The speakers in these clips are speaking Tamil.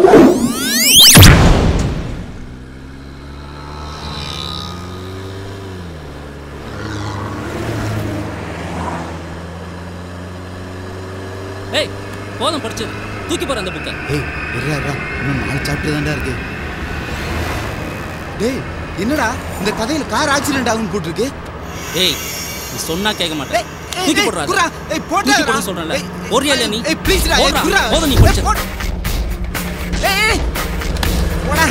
ஏய் போதும் படிச்சு தூக்கி போற அந்த புக்கை ஏய் இருடா இருடா இன்னும் நாலு சாப்டர் தான்டா இருக்கு டேய் என்னடா இந்த கதையில கார் ஆக்சிடென்ட் ஆகும்னு போட்டிருக்கு ஏய் நீ சொன்னா கேட்க மாட்டேன் தூக்கி போடுறா அதை. குர்ரா ஏய் போடா தூக்கி போடுன்னு சொல்றேன்ல போறியா இல்லையா நீ ஏய் ப்ளீஸ் டா ஏய் போடுறா. குர்ரா போதும் நீ ஏய், படிச்சது. போடு. ஏய் ஏய் போடா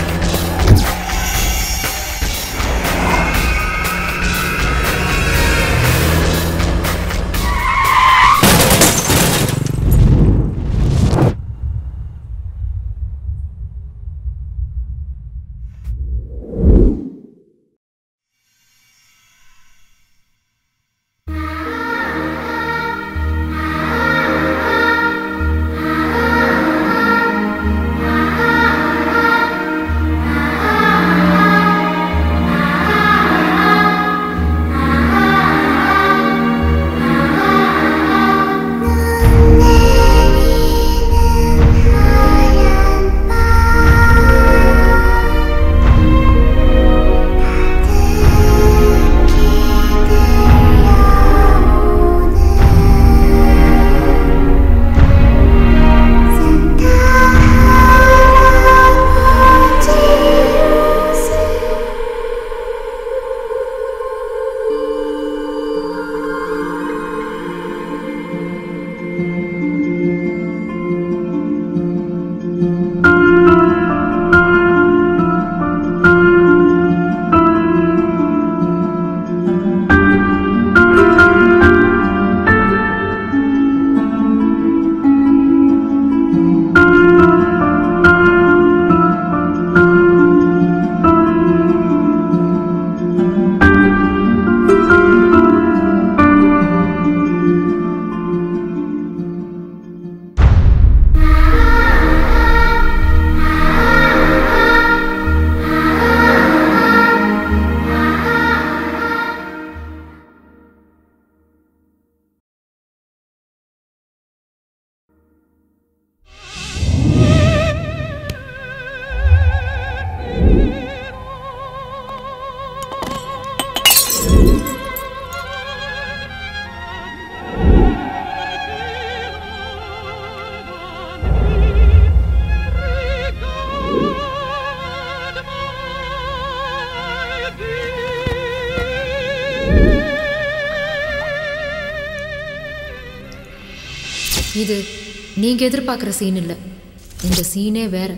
இது நீங்க எதிர்பார்க்குற சீன் இல்லை இந்த சீனே வேற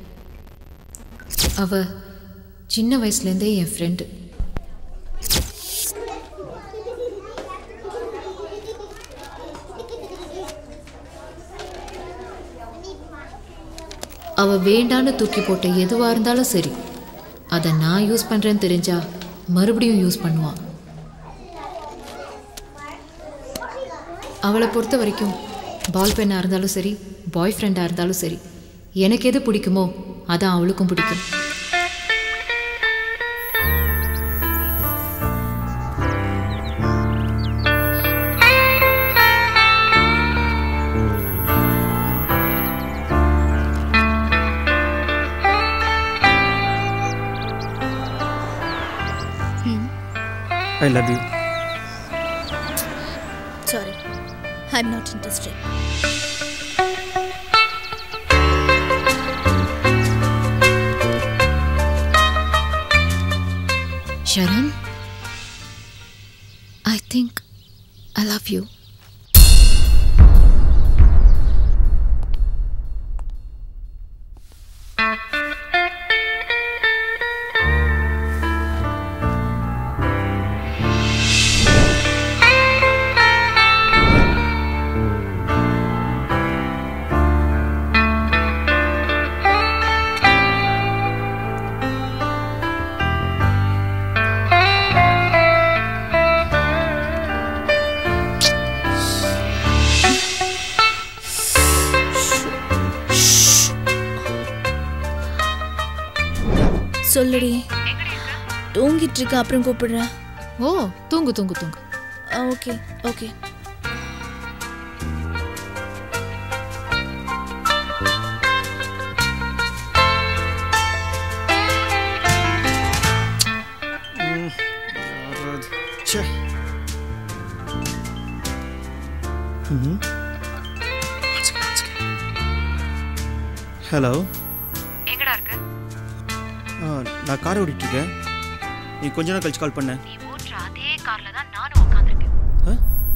அவ சின்ன வயசுலேருந்தே என் ஃப்ரெண்டு அவ வேண்டான்னு தூக்கி போட்ட எதுவாக இருந்தாலும் சரி அதை நான் யூஸ் பண்ணுறேன்னு தெரிஞ்சா மறுபடியும் யூஸ் பண்ணுவான் அவளை பொறுத்த வரைக்கும் பால் பெண்ணாக இருந்தாலும் சரி பாய் ஃப்ரெண்டாக இருந்தாலும் சரி எனக்கு எது பிடிக்குமோ அதான் அவளுக்கும் பிடிக்கும் I love you Sorry, I'm not interested. Sharon, I think I love you. சொல்லுடி தூங்கிட்டு இருக்க அப்புறம் கூப்பிடுறேன் ஓ தூங்கு தூங்கு தூங்கு ஓகே ஓகே ஹலோ எங்கடா இருக்க நான் கார் ஓடிட்டு இருக்கேன் நீ கொஞ்ச நேரம் கழிச்சு கால் பண்ண நீ ஓட்டுற அதே கார்ல தான் நானும் உட்காந்துருக்கேன் ஆ?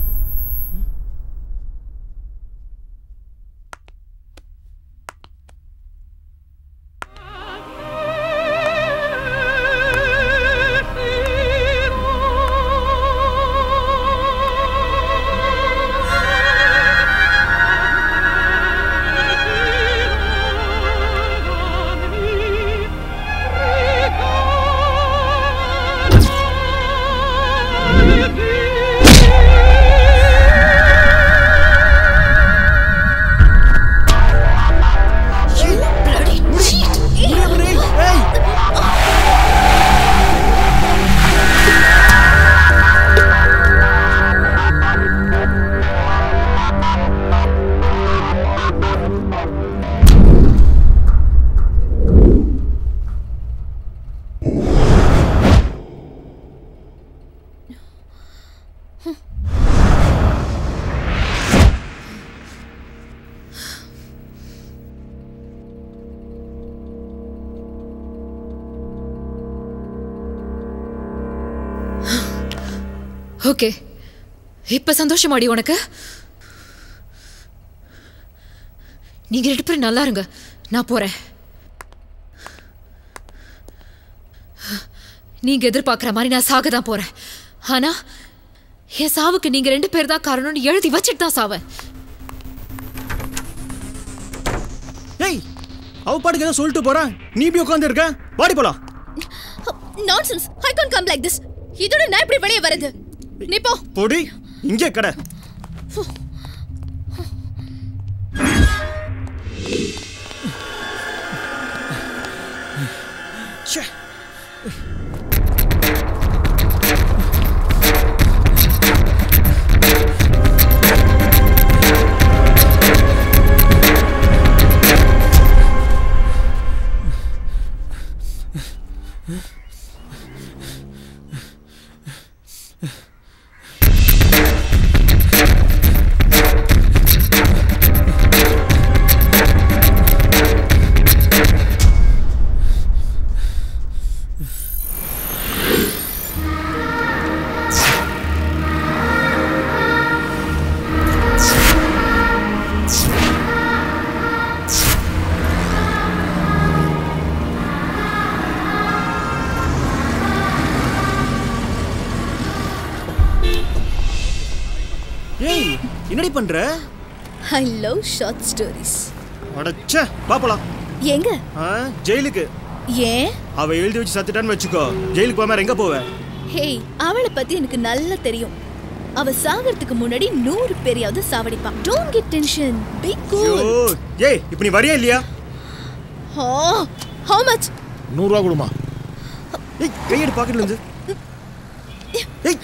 ஓகே இப்ப சந்தோஷமாடி உனக்கு நீங்க ரெண்டு பேரும் நல்லா இருங்க நான் போறேன் நீங்க எதிர்பார்க்குற மாதிரி நான் சாக தான் போறேன் ஆனா என் சாவுக்கு நீங்க ரெண்டு பேர் தான் காரணம்னு எழுதி வச்சுட்டு தான் சாவேன் ஏய் அவ பாட்டுக்கு ஏதோ சொல்லிட்டு போறான் நீ போய் உட்காந்து இருக்க வாடி போலாம் nonsense I can't come like this இதோட நான் எப்படி வெளியே வரது நீ போ பொடி இங்கே கடை ச்சே. ஏய் என்னடி பண்ற ஐ லவ் ஷார்ட் ஸ்டோரிஸ் அடச்சே வா போலாம் எங்க ஆ, ஜெயிலுக்கு ஏன் அவ எழுதி வச்சு சத்துட்டான்னு வச்சுக்கோ ஜெயிலுக்கு போகாம எங்க போவ ஹேய் அவளை பத்தி எனக்கு நல்லா தெரியும் அவ சாகறதுக்கு முன்னாடி நூறு பேரையாவது சாவடிப்பா டோன்ட் கெட் டென்ஷன் பி ஐயோ கூல் ஏய் இப்போ நீ வரியா இல்லையா ஓ ஹவ் மச் நூறுரூவா கொடுமா ஏய் கையெடு பாக்கெட்ல இருந்து ஏய்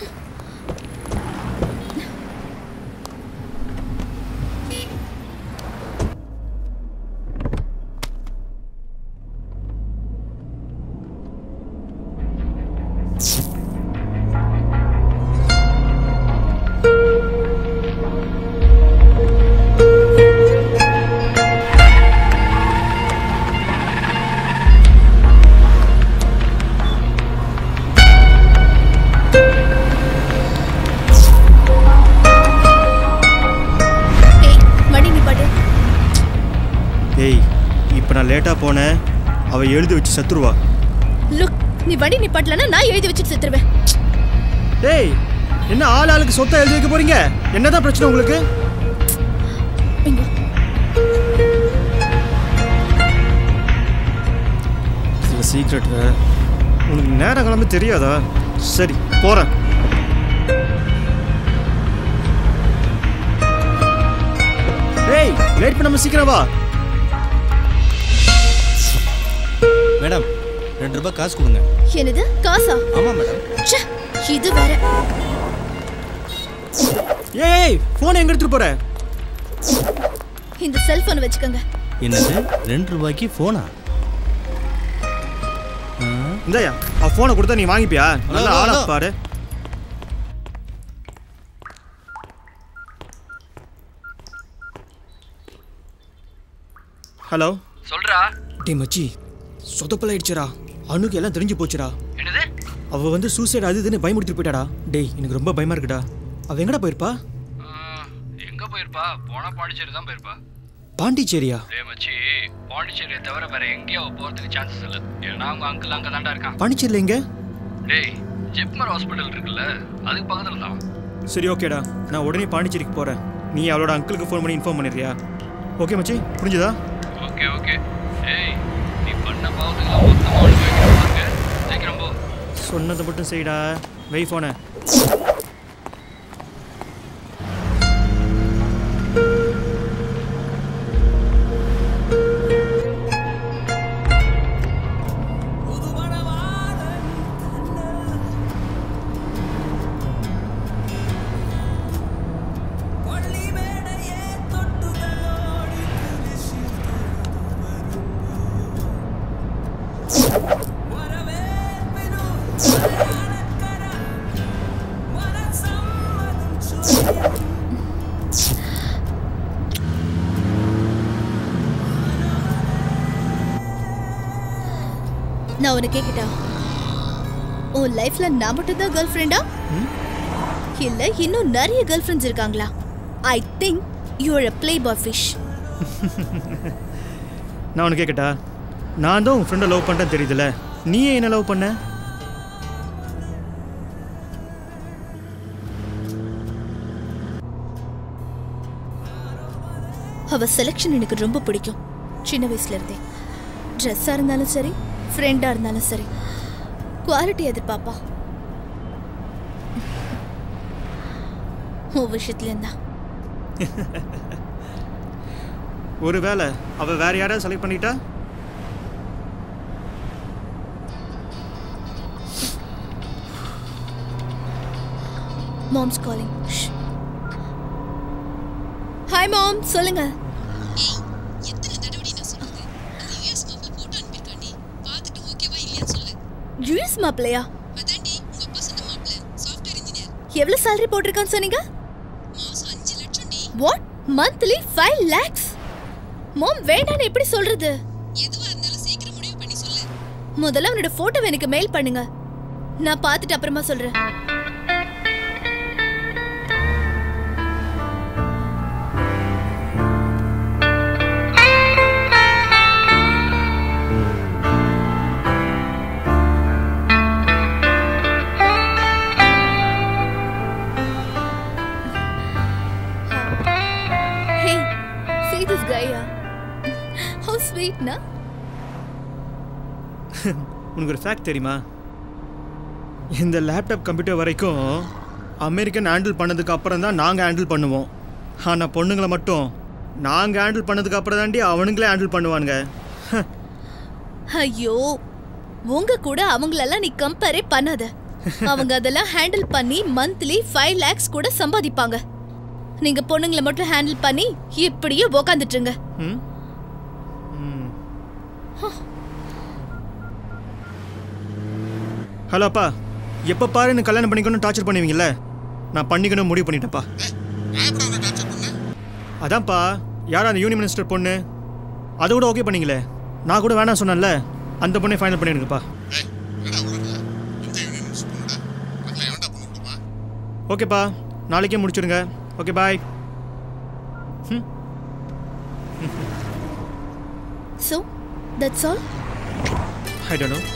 ஏய் வண்டி நிப்பாட்டு ஏய் இப்போ நான் லேட்டாக போனேன் அவ எழுதி வச்சு சத்துருவா லுக் நீ வண்டி நிப்பாட்டலனா நான் எழுதி வச்சுட்டு செத்துருவேன் ஏய் என்ன ஆள் ஆளுக்கு சொத்தை எழுதி வைக்க போறீங்க என்னதான் பிரச்சனை உங்களுக்கு இங்க இதில் சீக்ரெட் உனக்கு நேரம் கிளம்பி தெரியாதா சரி போகிறேன் ஏய் லேட் பண்ணாம சீக்கிரம் வா மேடம் ரெண்டு ரூபாய் காசு கொடுங்க என்னது காசா ஆமாம் மேடம் ச்சே இது வேற ஏய் ஃபோன் எங்க எடுத்துட்டு போற இந்த செல்போன் வச்சுக்கோங்க என்னது ரெண்டு ரூபாய்க்கு ஃபோனா இந்தாயா அவ ஃபோனை கொடுத்தா நீ வாங்கிப்பியா நல்லா ஹலோ, ஆளா ஹலோ. பாரு ஹலோ சொல்றா டே மச்சி சொதப்பலாயிடுச்சுடா அணுக்கு எல்லாம் தெரிஞ்சு போச்சுடா என்னது அவ வந்து சூசைட் அது இதுன்னு பயமுடுத்திட்டு போயிட்டாடா டேய் எனக்கு ரொம்ப பயமா இருக்குடா அவ எங்கடா போயிருப்பா ஆ, எங்க போயிருப்பா போனா பாண்டிச்சேரி தான் போயிருப்பா பாண்டிச்சேரியா டேய் மச்சி பாண்டிச்சேரியை தவிர வேற எங்கேயும் அவ போறதுக்கு சான்சஸ் இல்ல ஏன்னா அவங்க அங்கிள் அங்க தாண்டா இருக்கான் பாண்டிச்சேரியில் எங்க டேய் ஜிப்மர் ஹாஸ்பிட்டல் இருக்குல்ல அதுக்கு பக்கத்துல தான் சரி ஓகேடா நான் உடனே பாண்டிச்சேரிக்கு போறேன் நீ அவளோட அங்கிளுக்கு ஃபோன் பண்ணி இன்ஃபார்ம் பண்ணிடுறியா ஓகே மச்சி புரிஞ்சுதா ஓகே ஓகே ஏய் நீ பண்ண பாவத்துக்குலாம் மொத்தமா அனுப்பி வைக்கிறேன் பாருங்க சீக்கிரம் போ சொன்னதை மட்டும் செய்டா வை ஃபோனை நான் உனக்கு கேட்கட்டா உன் லைஃப்ல நான் மட்டும் தான் கேர்ள் ஃப்ரெண்டா இல்ல இன்னும் நிறைய கேர்ள் ஃப்ரெண்ட்ஸ் இருக்காங்களா I think you're a play boy fish நான் உனக்கு கேட்கட்டா நான் தான் உன் ஃப்ரெண்டை லவ் பண்ணிட்டேன் தெரியுதுல நீ ஏன் என்ன லவ் பண்ண அவ செலெக்ஷன் எனக்கு ரொம்ப பிடிக்கும் சின்ன வயசுல இருந்தே ட்ரெஸ்ஸாக இருந்தாலும் சரி ஃப்ரெண்டாக இருந்தாலும் சரி குவாலிட்டி எதிர்பார்ப்பா உன் விஷயத்துலேயும் தான் ஒருவேளை அவ வேற யாராவது செலக்ட் பண்ணிட்டா மாம்ஸ் காலிங் ஹாய் மாம் சொல்லுங்க எத்தனை தடவை நான் சொல்றது அந்த யூஎஸ் மாப்பிள்ள போட்டோ அனுப்பியிருக்காண்டி பார்த்துட்டு ஓகேவா இல்லையான்னு சொல்லு யூஎஸ் மாப்பிள்ளையா அதாண்டி உங்க அப்பா சொன்ன மாப்பிள்ள சாஃப்ட்வேர் இன்ஜினியர் எவ்வளோ salary போட்டிருக்கான்னு சொன்னீங்க மாசம் அஞ்சு லட்சம் டி what monthly five lakhs mom வேண்டான்னு எப்படி சொல்றது எதுவா இருந்தாலும் சீக்கிரம் முடிவு பண்ணி சொல்லு முதல்ல அவனோட போட்டோ எனக்கு மெயில் பண்ணுங்க நான் பார்த்துட்டு அப்புறமா சொல்றேன் Hey, see this guy, yeah? How sweet, na? உனக்கு ஒரு ஃபேக்ட் தெரியுமா இந்த லேப்டாப் கம்ப்யூட்டர் வரைக்கும் அமெரிக்கன் ஹேண்டில் பண்ணதுக்கு அப்புறம் தான் நாங்கள் ஹேண்டில் பண்ணுவோம் ஆனால் பொண்ணுங்களை மட்டும் நாங்கள் ஹேண்டில் பண்ணதுக்கு அப்புறம் தாண்டி அவனுங்களே ஹேண்டில் பண்ணுவானுங்க ஐயோ உங்க கூட அவங்களெல்லாம் நீ கம்பேரே பண்ணாத அவங்க அதெல்லாம் ஹேண்டில் பண்ணி மந்த்லி ஃபைவ் லேக்ஸ் கூட சம்பாதிப்பாங்க நீங்க பொண்ணுங்களை மட்டும் ஹேண்டில் பண்ணி இப்படியே உக்காந்துட்டுருங்க ம் ம். ஹலோ அப்பா எப்போ பாரு என்ன கல்யாணம் பண்ணிக்கணும் டார்ச்சர் பண்ணுவீங்கல்ல நான் பண்ணிக்கணும் முடிவு பண்ணிட்டேன்ப்பா அதான்ப்பா யார் அந்த யூனி மினிஸ்டர் பொண்ணு அதை கூட ஓகே பண்ணீங்களே நான் கூட வேணாம் சொன்னேன்ல அந்த பொண்ணை ஃபைனல் பண்ணிடுங்கப்பா ஓகேப்பா நாளைக்கே முடிச்சிடுங்க okay bye so that's all I don't know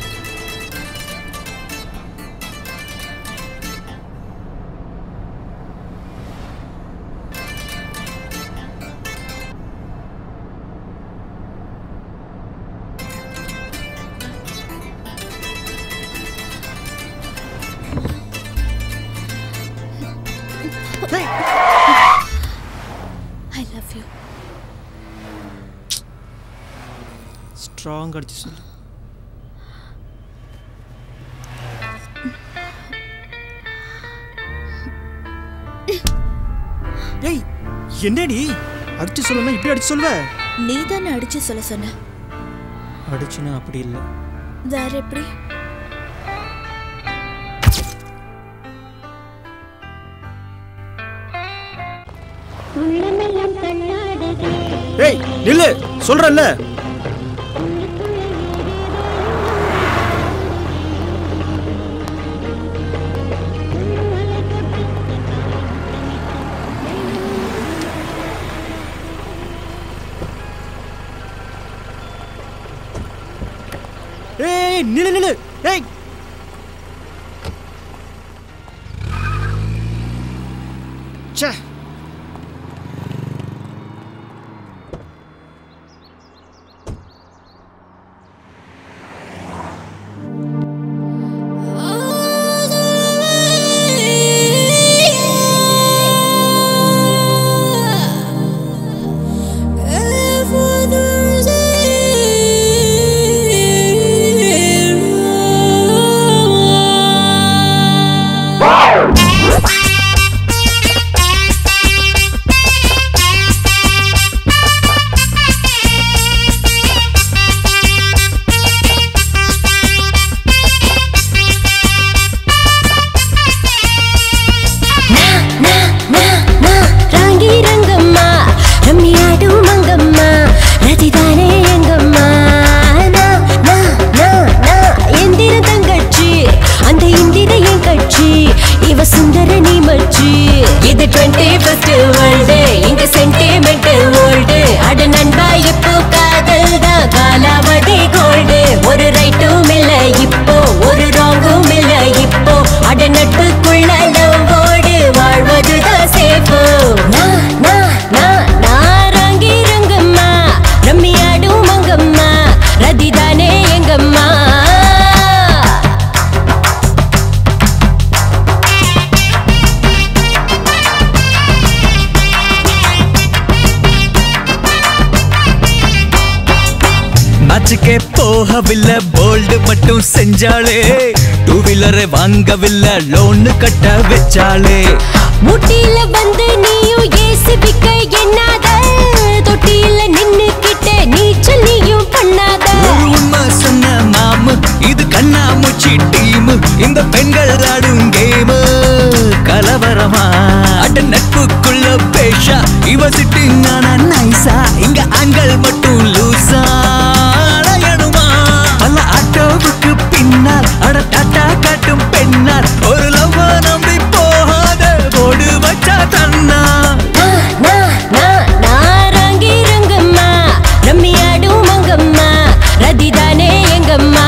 I love you strong அடிச்சு சொல்லு ஏய் என்னடி அடிச்சு சொல்லணும் இப்படி அடிச்சு சொல்லுவ நீ தானே அடிச்சு சொல்ல சொன்ன அடிச்சுனா அப்படி இல்லை வேற எப்படி ஏய் நில்லு சொல்றேன்ல ஏய் நில்லு நில்லு ஏய் ச்சே ராங்கி ரங்கம்மா ரம்மியாடு மங்கம்மா ரதிதானே எங்கம்மா நா, நா, நா, நா, எந்திர தங்கச்சி அந்த இந்திர என் கட்சி இவ சுந்தர நீ மச்சி இது டுவெண்ட்டி ஃபர்ஸ்ட் வேர்ல்டு இங்க சென்டிமெண்ட் ஓல்டு அட நண்பா இப்போ காதல் தான் காலாவதி கோல்டு ஒரு ரைட்டும் இல்ல இப்போ ஒரு ராங்கும் இல்ல இப்போ அட நட்புக்குள்ள லவ்வோடு வாழ்வதுதான் சேஃபோ நான் நான் நான் நான் ராங்கி ரங்கம்மா ரம்மியாடும் மங்கம்மா ரதிதானே எங்கம்மா மேட்சுக்கே போகவில்லை போல்டு மட்டும் செஞ்சாளே டூ வீலரை வாங்கவில்லை லோனு கட்ட வச்சாளே முட்டியில வந்து நீயும் ஏசிபிக்க எண்ணாத தொட்டியில நின்னு கிட்ட நீச்சல் நீயும் பண்ணாத ஒரு உண்மை சொன்ன மாமு இது கண்ணாமூச்சி டீம் இந்த பெண்கள் ஆடும் கேம் கலவரமா அட நட்புக்குள்ள பேஷா இவ சிட்டிங் ஆனா நைஸா இங்க ஆண்கள் மட்டும் லூசா அலையணுமா பல ஆட்டோவுக்கு பின்னால் அட டாட்டா காட்டும் பெண்ணால் ஒரு லவ் நம்பி போகாத போடு வச்சா தன்னா நா, நா, நா, ராங்கி ரங்கம்மா ரம்மியாடும் மங்கம்மா ரதிதானே எங்கம்மா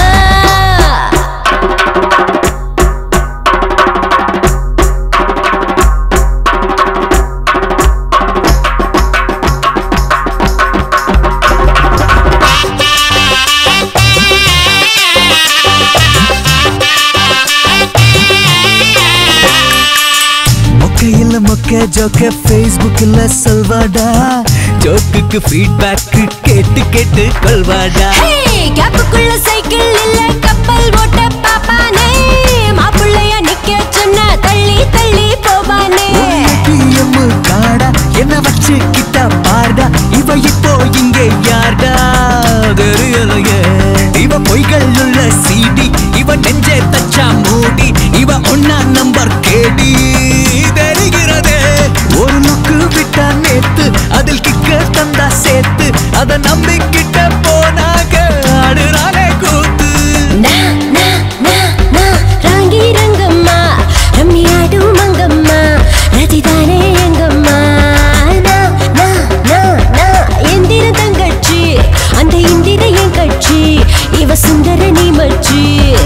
மொக்கையில் மொக்க ஜோக்க ஃபேஸ்புக்கில் சொல்வாடா ஜோக்குக்கு ஃபீட்பேக் கேட்டு கேட்டு கொள்வாடா கேப்புக்குள்ள சைக்கிள் இல்ல கப்பல் ஓட்ட பாப்பானே மாப்பிள்ளைய நிக்க சொன்னா தள்ளி தள்ளி போவானே ஏடிஎம் காடா என்ன வச்சு கிட்ட பாருடா இவ இப்போ இங்கே யார்டா தெரியலையே இவ பொய்கள் உள்ள சீடி இவ நெஞ்சே தச்சா மூடி இவ ஒன்னா நம்பர் கேடி தெரிகிறதே ஒரு லுக்கு விட்டா நேத்து அதில் கிக்க தந்தா சேர்த்து அத நம்பிக்கிட்ட போனாக ஆடுறாளே கூத்து நா, நா, நா, நா, ராங்கி ரங்கம்மா ரம்மியாடும் மங்கம்மா ரதிதானே எங்கம்மா நா, நா, நா, நா, எந்திர தங்கச்சி அந்த இந்திர என் கட்சி இவ சுந்தர நீ மச்சி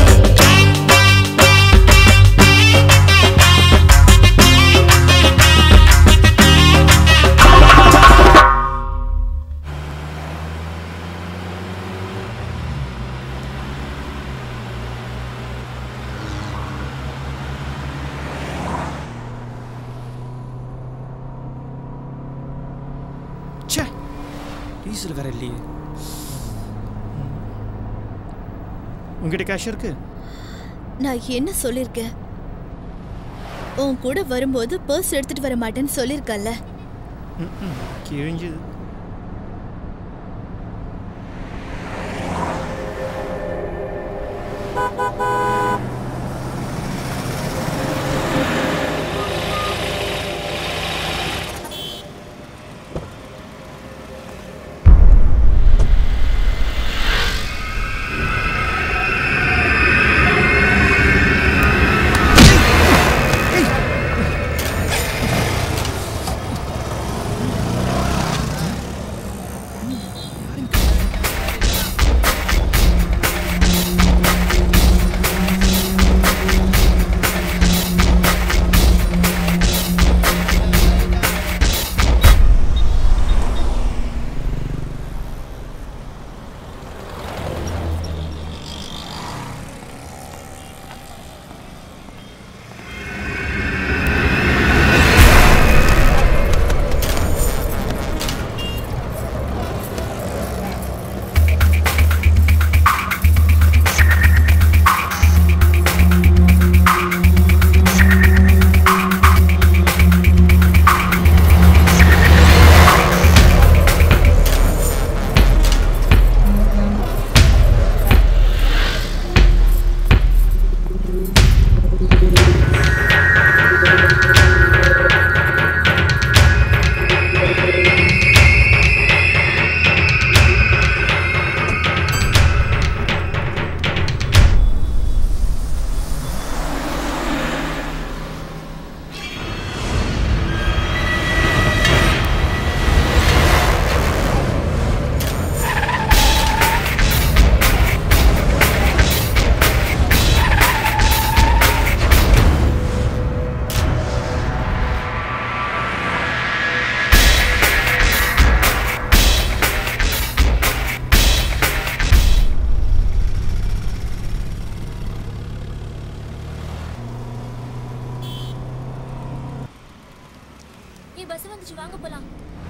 ச்சே டீசல் வேற இல்லையே உங்ககிட்ட கேஷ் இருக்கு நான் என்ன சொல்லிருக்கேன் உன் கூட வரும்போது பர்ஸ் எடுத்துட்டு வர மாட்டேன்னு சொல்லிருக்கல்ல கிழிஞ்சுது பஸ் வந்துச்சு வாங்க போலாம்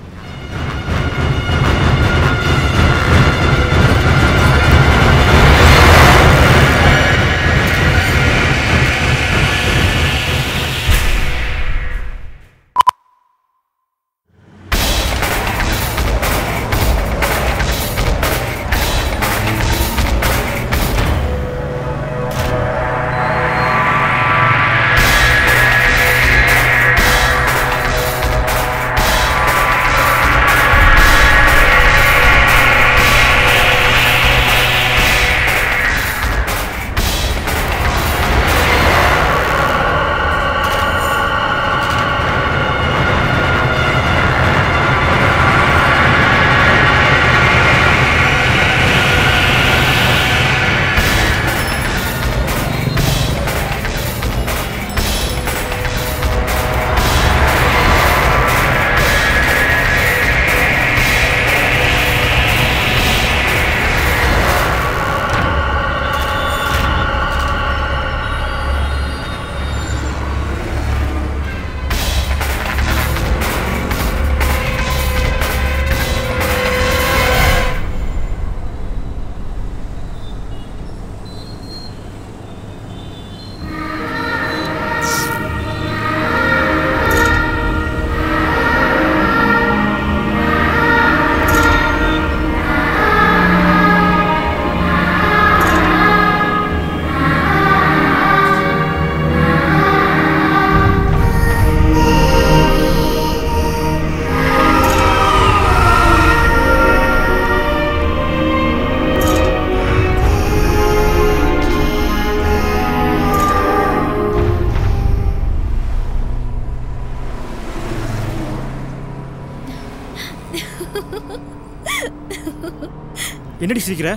என்னடி சிரிக்கிற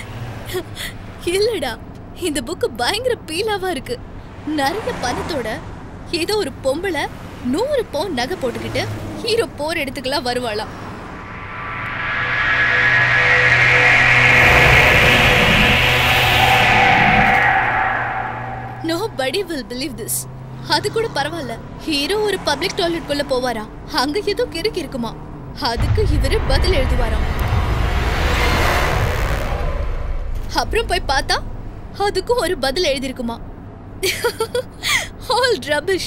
இல்லடா இந்த புக்கு பயங்கர பீலாவா இருக்கு நிறைய பணத்தோட ஏதோ ஒரு பொம்பளை நூறு பவுன் நகை போட்டுக்கிட்டு ஹீரோ போர் இடத்துக்குலாம் வருவாளாம் nobody will believe this அது கூட பரவாயில்ல ஹீரோ ஒரு பப்ளிக் டாய்லெட் குள்ள போவாரா அங்க ஏதோ கிறுக்கு இருக்குமா அதுக்கு இவரு பதில் எழுதுவாராம் அப்புறம் போய் பார்த்தா அதுக்கும் ஒரு பதில் எழுதியிருக்குமா ஆல் ரபிஷ்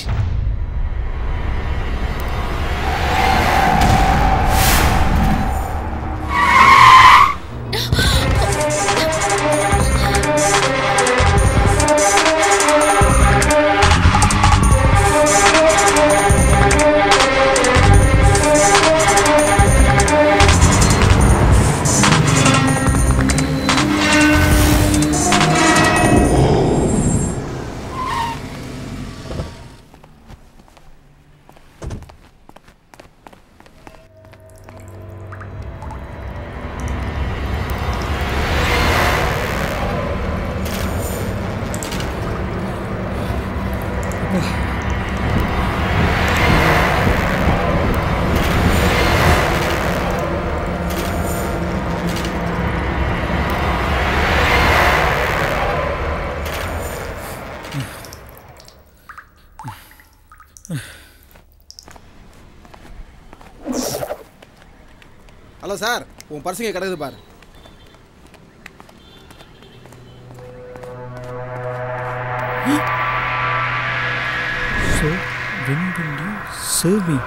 ஹலோ சார் உன் பர்சுங்க கிடக்குது பாரு So, when will you serve me?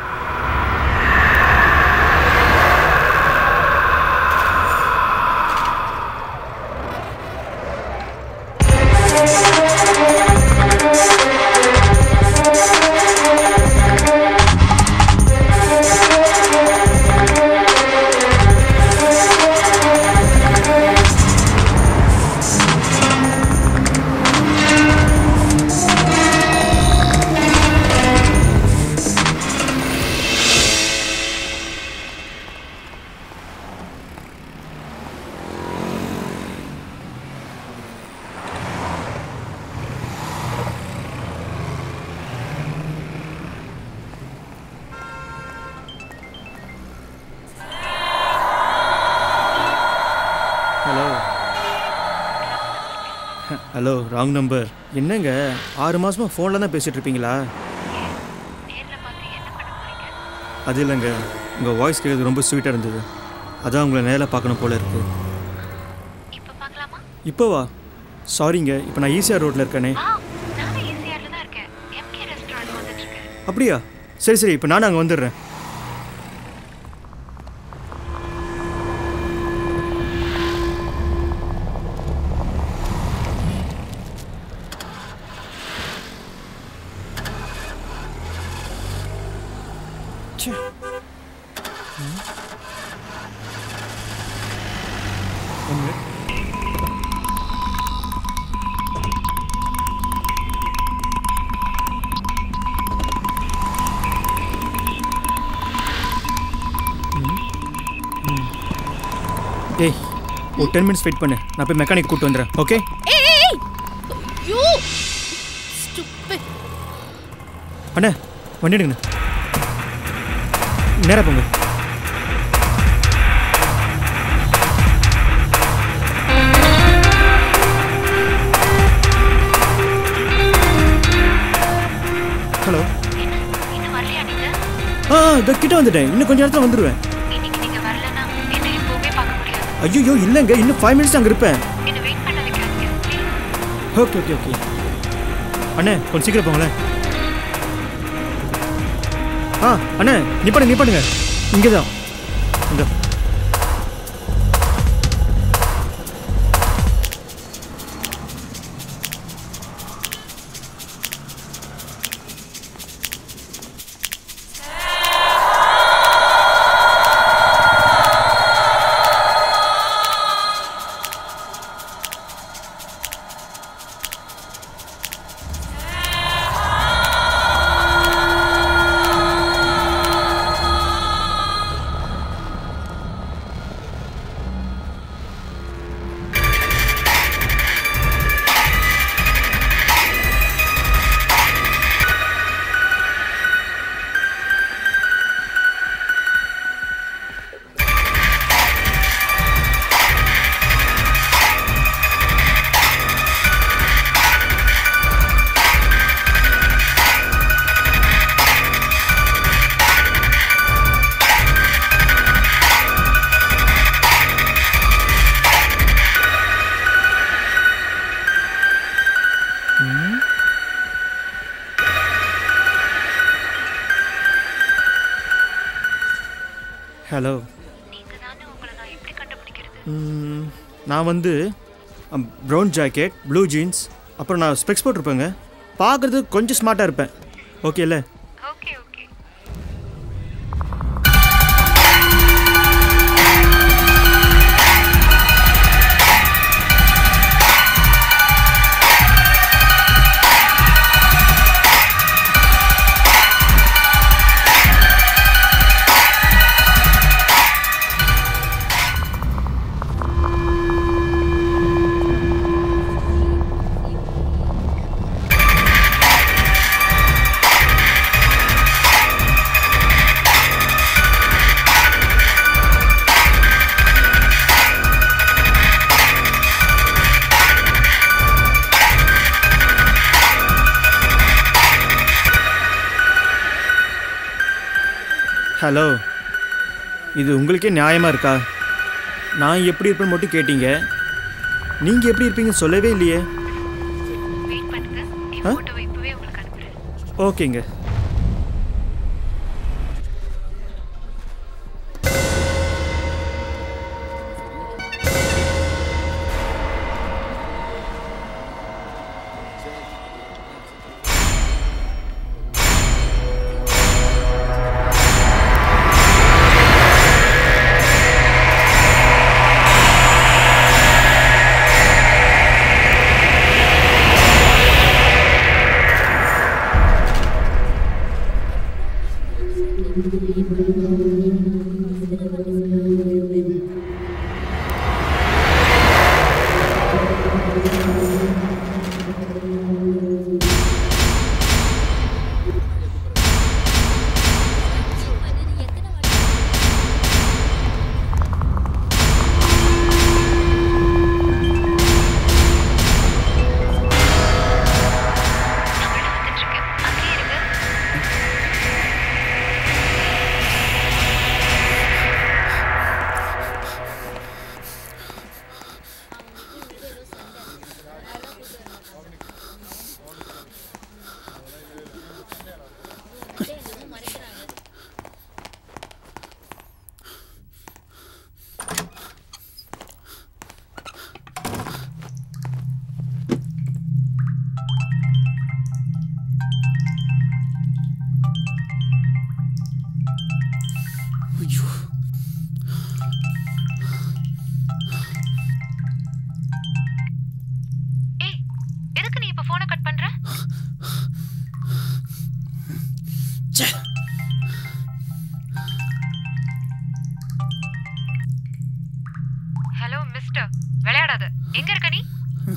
Hello hello wrong number என்னங்க ஆறு மாசமா ஃபோனில் தான் பேசிட்டு இருப்பீங்களா அது இல்லைங்க உங்கள் வாய்ஸ் கேட்குறது ரொம்ப ஸ்வீட்டாக இருந்தது அதான் உங்களை நேரில் பார்க்கணும் போல இருக்கு இப்போ பார்க்கலாமா இப்போவா சாரிங்க இப்போ நான் ஈசிஆர் ரோட்டில் இருக்கேனே வா நானும் ஈஸியாரில் தான் இருக்கேன் எம்கே ரெஸ்டாரண்ட் வந்துட்டு இருக்கேன் அப்படியா சரி சரி இப்போ நானும் அங்கே வந்துடுறேன் ச்சே. ம். One minute. ஏய் ஒரு டென் மினிட்ஸ் வெயிட் பண்ணு நான் போய் மெக்கானிக் கூப்பிட்டு வந்துடுறேன் ஓகே ஏய் ஏய், ஏய் யூ ஸ்டூபிட் அண்ணே வண்டி எடுங்கண்ணே நேராக போங்க ஹலோ இன்னும் வரலையா நீங்க ஆ இதோ கிட்ட வந்துட்டேன் இன்னும் கொஞ்ச நேரத்தில் வந்துடுவேன் இன்னைக்கு நீங்க வரலன்னா என்ன எப்பவுமே பார்க்க முடியாது ஐயோ இல்லைங்க இன்னும் ஃபைவ் மினிட்ஸ் அங்கே இருப்பேன் என்ன வெயிட் பண்ண வைக்காதீங்க ப்ளீஸ் ஓகே ஓகே ஓகே அண்ணே கொஞ்சம் சீக்கிரம் போங்களேன் ஆ அண்ணே நிப்பாடுங்க நிப்பாடுங்க இங்கே தான் இந்த ஹலோ நீங்க தானே உங்களை நான் எப்படி கண்டுபிடிக்கிறது ம், நான் வந்து ப்ரௌன் ஜாக்கெட் ப்ளூ ஜீன்ஸ் அப்புறம் நான் ஸ்பெக்ஸ் போட்டிருப்பேங்க பார்க்குறது கொஞ்சம் ஸ்மார்ட்டாக இருப்பேன் ஓகே இல்லை ஓகே ஓகே ஹலோ இது உங்களுக்கே நியாயமாக இருக்கா நான் எப்படி இருப்பேன்னு மட்டும் கேட்டீங்க நீங்கள் எப்படி இருப்பீங்கன்னு சொல்லவே இல்லையே வெயிட் பண்ணுங்க என் ஆ? ஃபோட்டோவை இப்பவே உங்களுக்கு அனுப்புறேன் ஓகேங்க நான் உள்ள வந்துட்டு இருக்கேன் அங்கேயே இருங்க கூடாது எங்க இருக்க நீ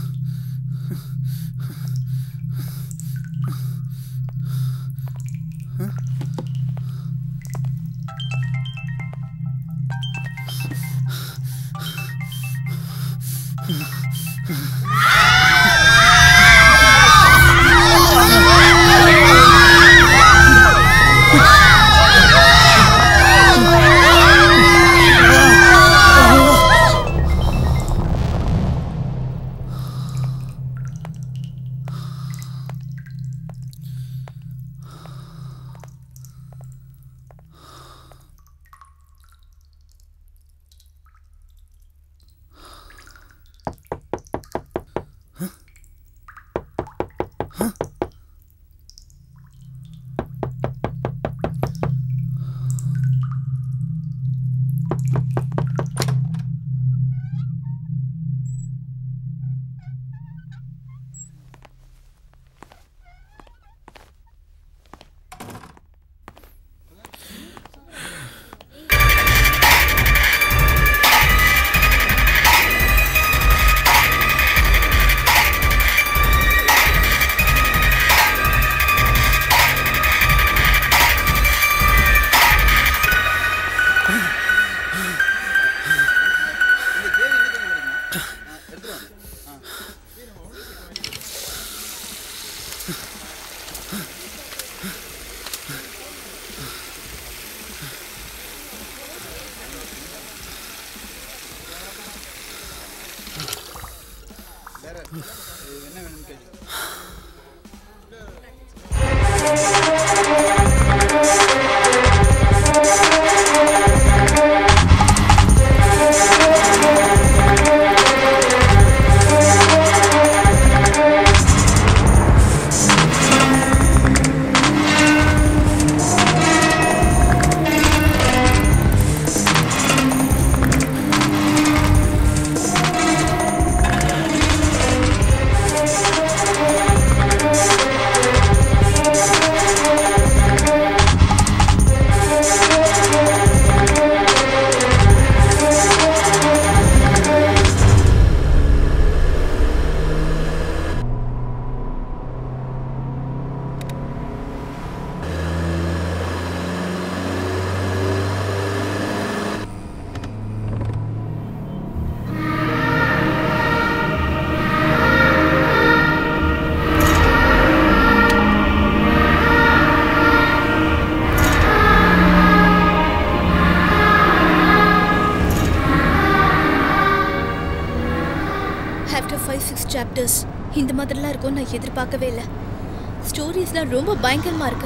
ஆஃப்டர் ஃபைவ் சிக்ஸ் சாப்டர்ஸ் இந்த மாதிரிலாம் இருக்கும் நான் எதிர்பார்க்கவே இல்லை ஸ்டோரிஸ்லாம் ரொம்ப பயங்கரமா இருக்கு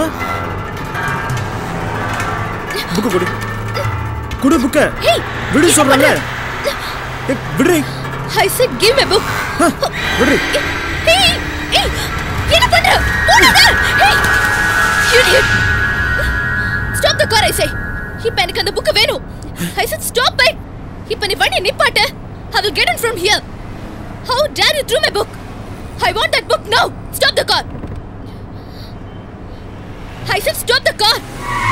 புக்கு கொடு குடு புக்க ஹேய், விடு என்ன சொல்றல பண்ற? விடுறி I said give me a book விடுறி ஹேய் ஏய் என்ன பண்ற போடாத hey idiot stop the car I say இப்போ எனக்கு அந்த புக் வேணும் I said stop it இப்போ நீ வண்டி நிப்பாட்டு I will get in from here how dare you throw my book I want that book now stop the car I said stop the car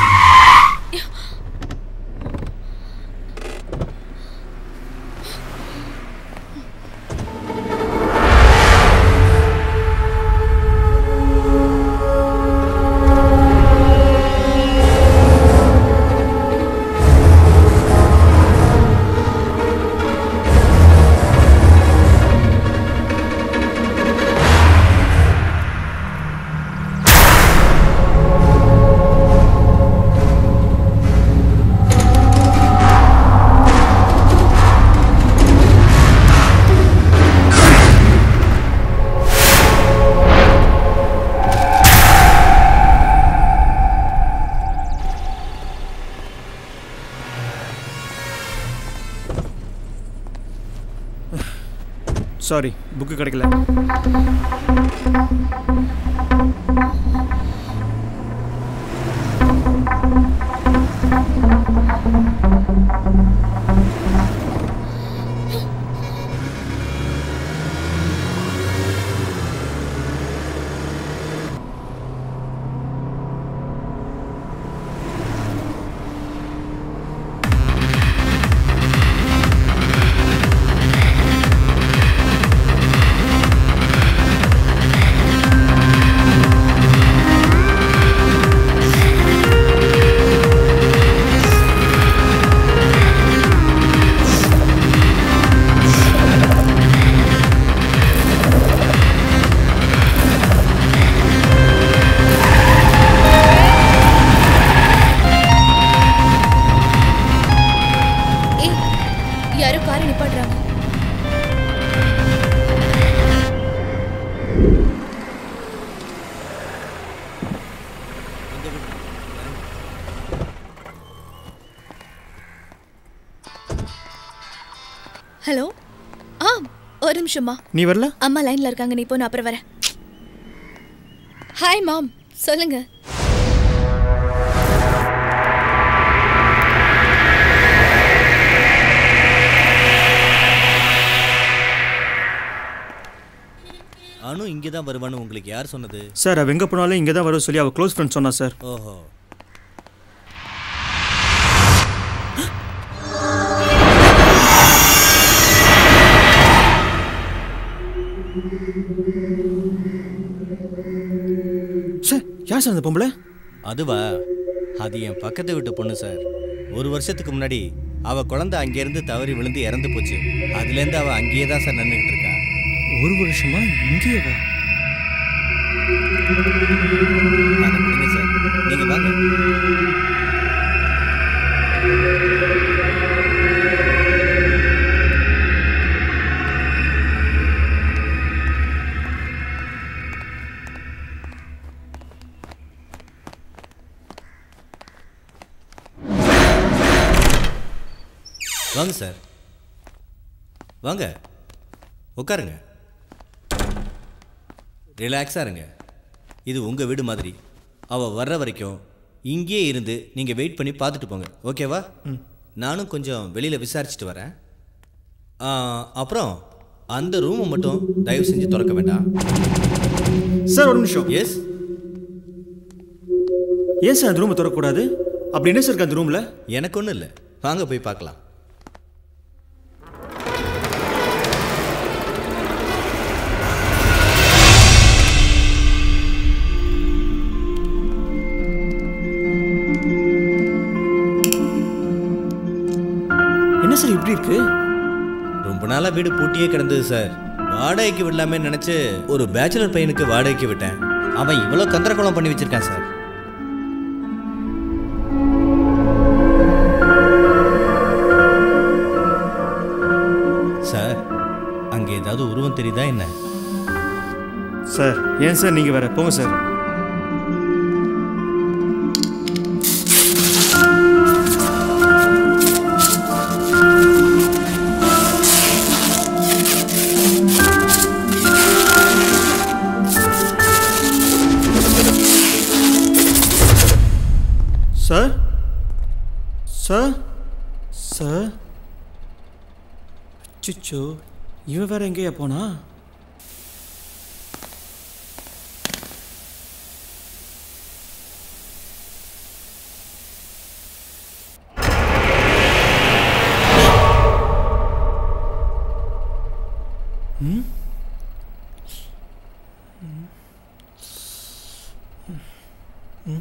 sorry book கிடைக்கல ஆ ஒரு நிமிஷமா நீ வரல அம்மா லைன்ல இருக்காங்க நீ போ நான் அப்புறம் வரேன் ஹாய் மாம் சொல்லுங்க அனு இங்கே தான் வருவான்னு உங்களுக்கு யார் சொன்னது சார் அவள் எங்கே போனாலும் இங்கே தான் வர சொல்லி அவள் க்ளோஸ் ஃப்ரெண்ட் சொன்னா சார் ஓஹோ சார் யார் சார் அந்த பொம்பளை அதுவா அது என் பக்கத்து வீட்டு பொண்ணு சார் ஒரு வருஷத்துக்கு முன்னாடி அவ குழந்தை அங்கேருந்து தவறி விழுந்து இறந்து போச்சு அதுலேருந்து அவ அங்கேயே தான் சார் நின்றுக்கிட்டு இருக்கா ஒரு வருஷமா இங்கேயே வா அதை விடுங்க சார் நீங்க வாங்க வாங்க சார் வாங்க உட்காருங்க ரிலாக்ஸாக இருங்க இது உங்கள் வீடு மாதிரி அவள் வர்ற வரைக்கும் இங்கேயே இருந்து நீங்கள் வெயிட் பண்ணி பார்த்துட்டு போங்க ஓகேவா நானும் கொஞ்சம் வெளியில் விசாரிச்சுட்டு வரேன் ஆ, அப்புறம் அந்த ரூமை மட்டும் தயவு செஞ்சு திறக்க வேண்டாம் சார் ஒரு நிமிஷம் எஸ் ஏன் சார் அந்த ரூமை திறக்கக்கூடாது அப்படி என்ன சார் இருக்கு அந்த ரூமில் எனக்கு ஒன்றும் இல்லை வாங்க போய் பார்க்கலாம் என்ன சார் இப்படி இருக்கு ரொம்ப நாளாக வீடு பூட்டியே கிடந்தது சார் வாடகைக்கு விடலாமே நினச்சி ஒரு பேச்சுலர் பையனுக்கு வாடகைக்கு விட்டேன் அவன் இவ்வளோ கந்தரக்குளம் பண்ணி வச்சிருக்கான் சார் சார் அங்கே ஏதாவது உருவம் தெரியுதா என்ன சார் ஏன் சார் நீங்கள் வேற போங்க சார் சார் சார் சார் சிச்சோ இவன் வேற எங்கேயா போனா ம் ம்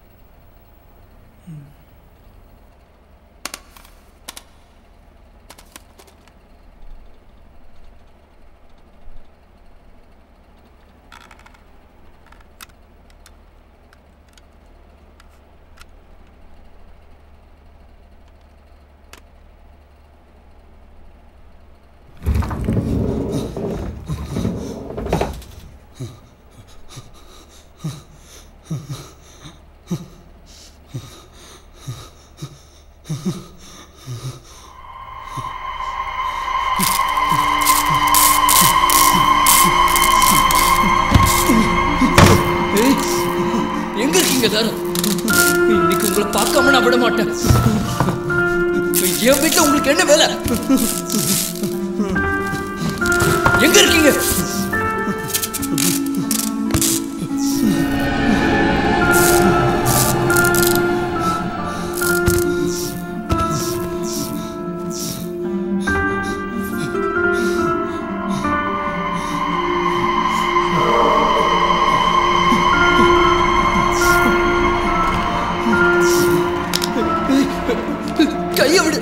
ஏய், எங்க இருக்கீங்க எல்லாரும் இன்னைக்கு உங்களை பார்க்காம நான் விட மாட்டேன் என் வீட்டுல உங்களுக்கு என்ன வேலை எங்க இருக்கீங்க கைய விடு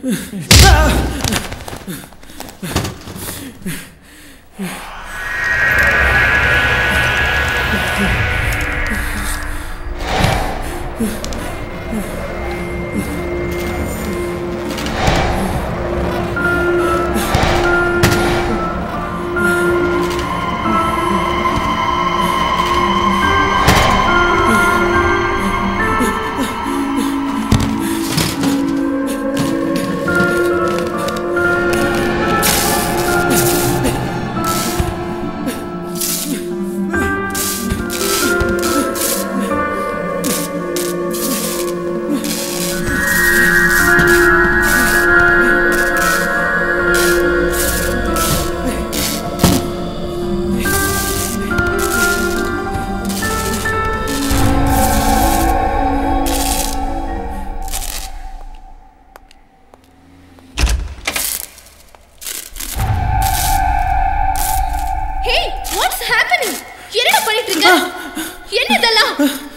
ஹே வாட்ஸ் ஹேப்பனிங் என்னடா பண்ணிட்டு இருக்க என்ன இதெல்லாம்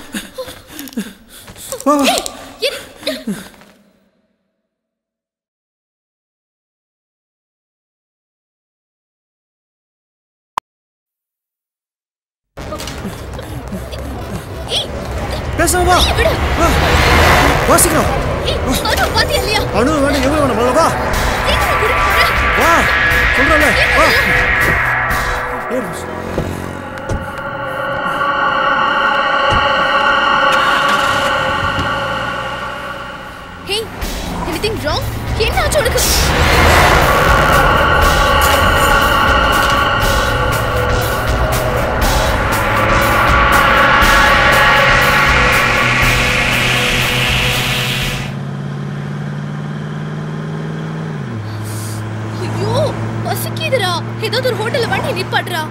ஏய், என்ன- ஏய், பேசாம வா ஏய், விடு. வாசிக்கிறோம் ஏய், அனு, பாத்தியா இல்லையா? அணு வேணும் எவ்வளவு வேணும் முதல்ல வா சீக்கிரம் விடு, விடு. வா சொல்றல வா ஏறு. ஹே எனிதிங் ராங் என்ன ஆச்சு உனக்கு ஐயோ பசிக்குதுடா ஏதாவது ஒரு ஹோட்டல்ல வண்டி நிப்பாட்டுறா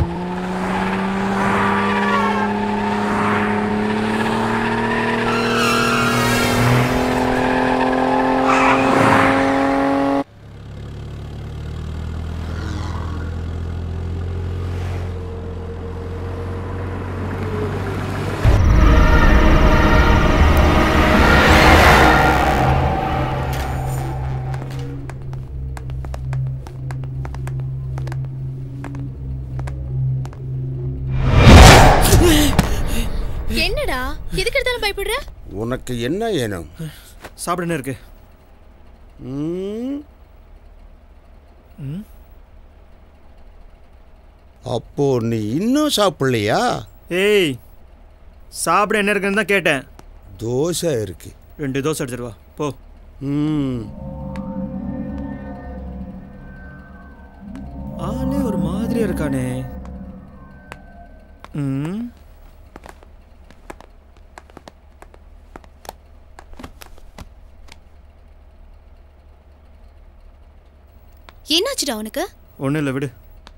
என்னடா எதுக்கு எடுத்தாலும் பயப்படுற உனக்கு என்ன வேணும் சாப்பிட என்ன இருக்கு ம்? அப்போ நீ இன்னும் சாப்பிடலையா ஏய் சாப்பிட என்ன இருக்குன்னு தான் கேட்டேன் தோசை இருக்கு ரெண்டு தோசை எடுத்துட்டு வா போ ம் ஆளே ஒரு மாதிரியா இருக்கானே ம் என்னாச்சுடா உனக்கு ஒன்றும் இல்லை விடு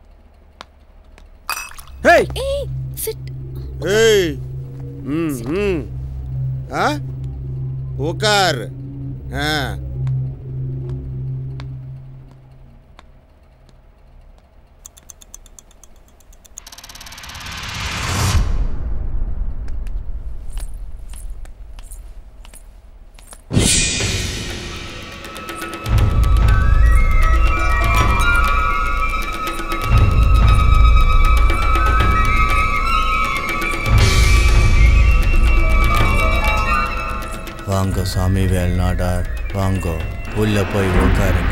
ஏய் ஏய் சிட் ஏய் ம் ம் ஆ உட்கார் ஆ வாங்க சாமி வேல்நாடார் வாங்கோ உள்ள போய் உட்காருங்க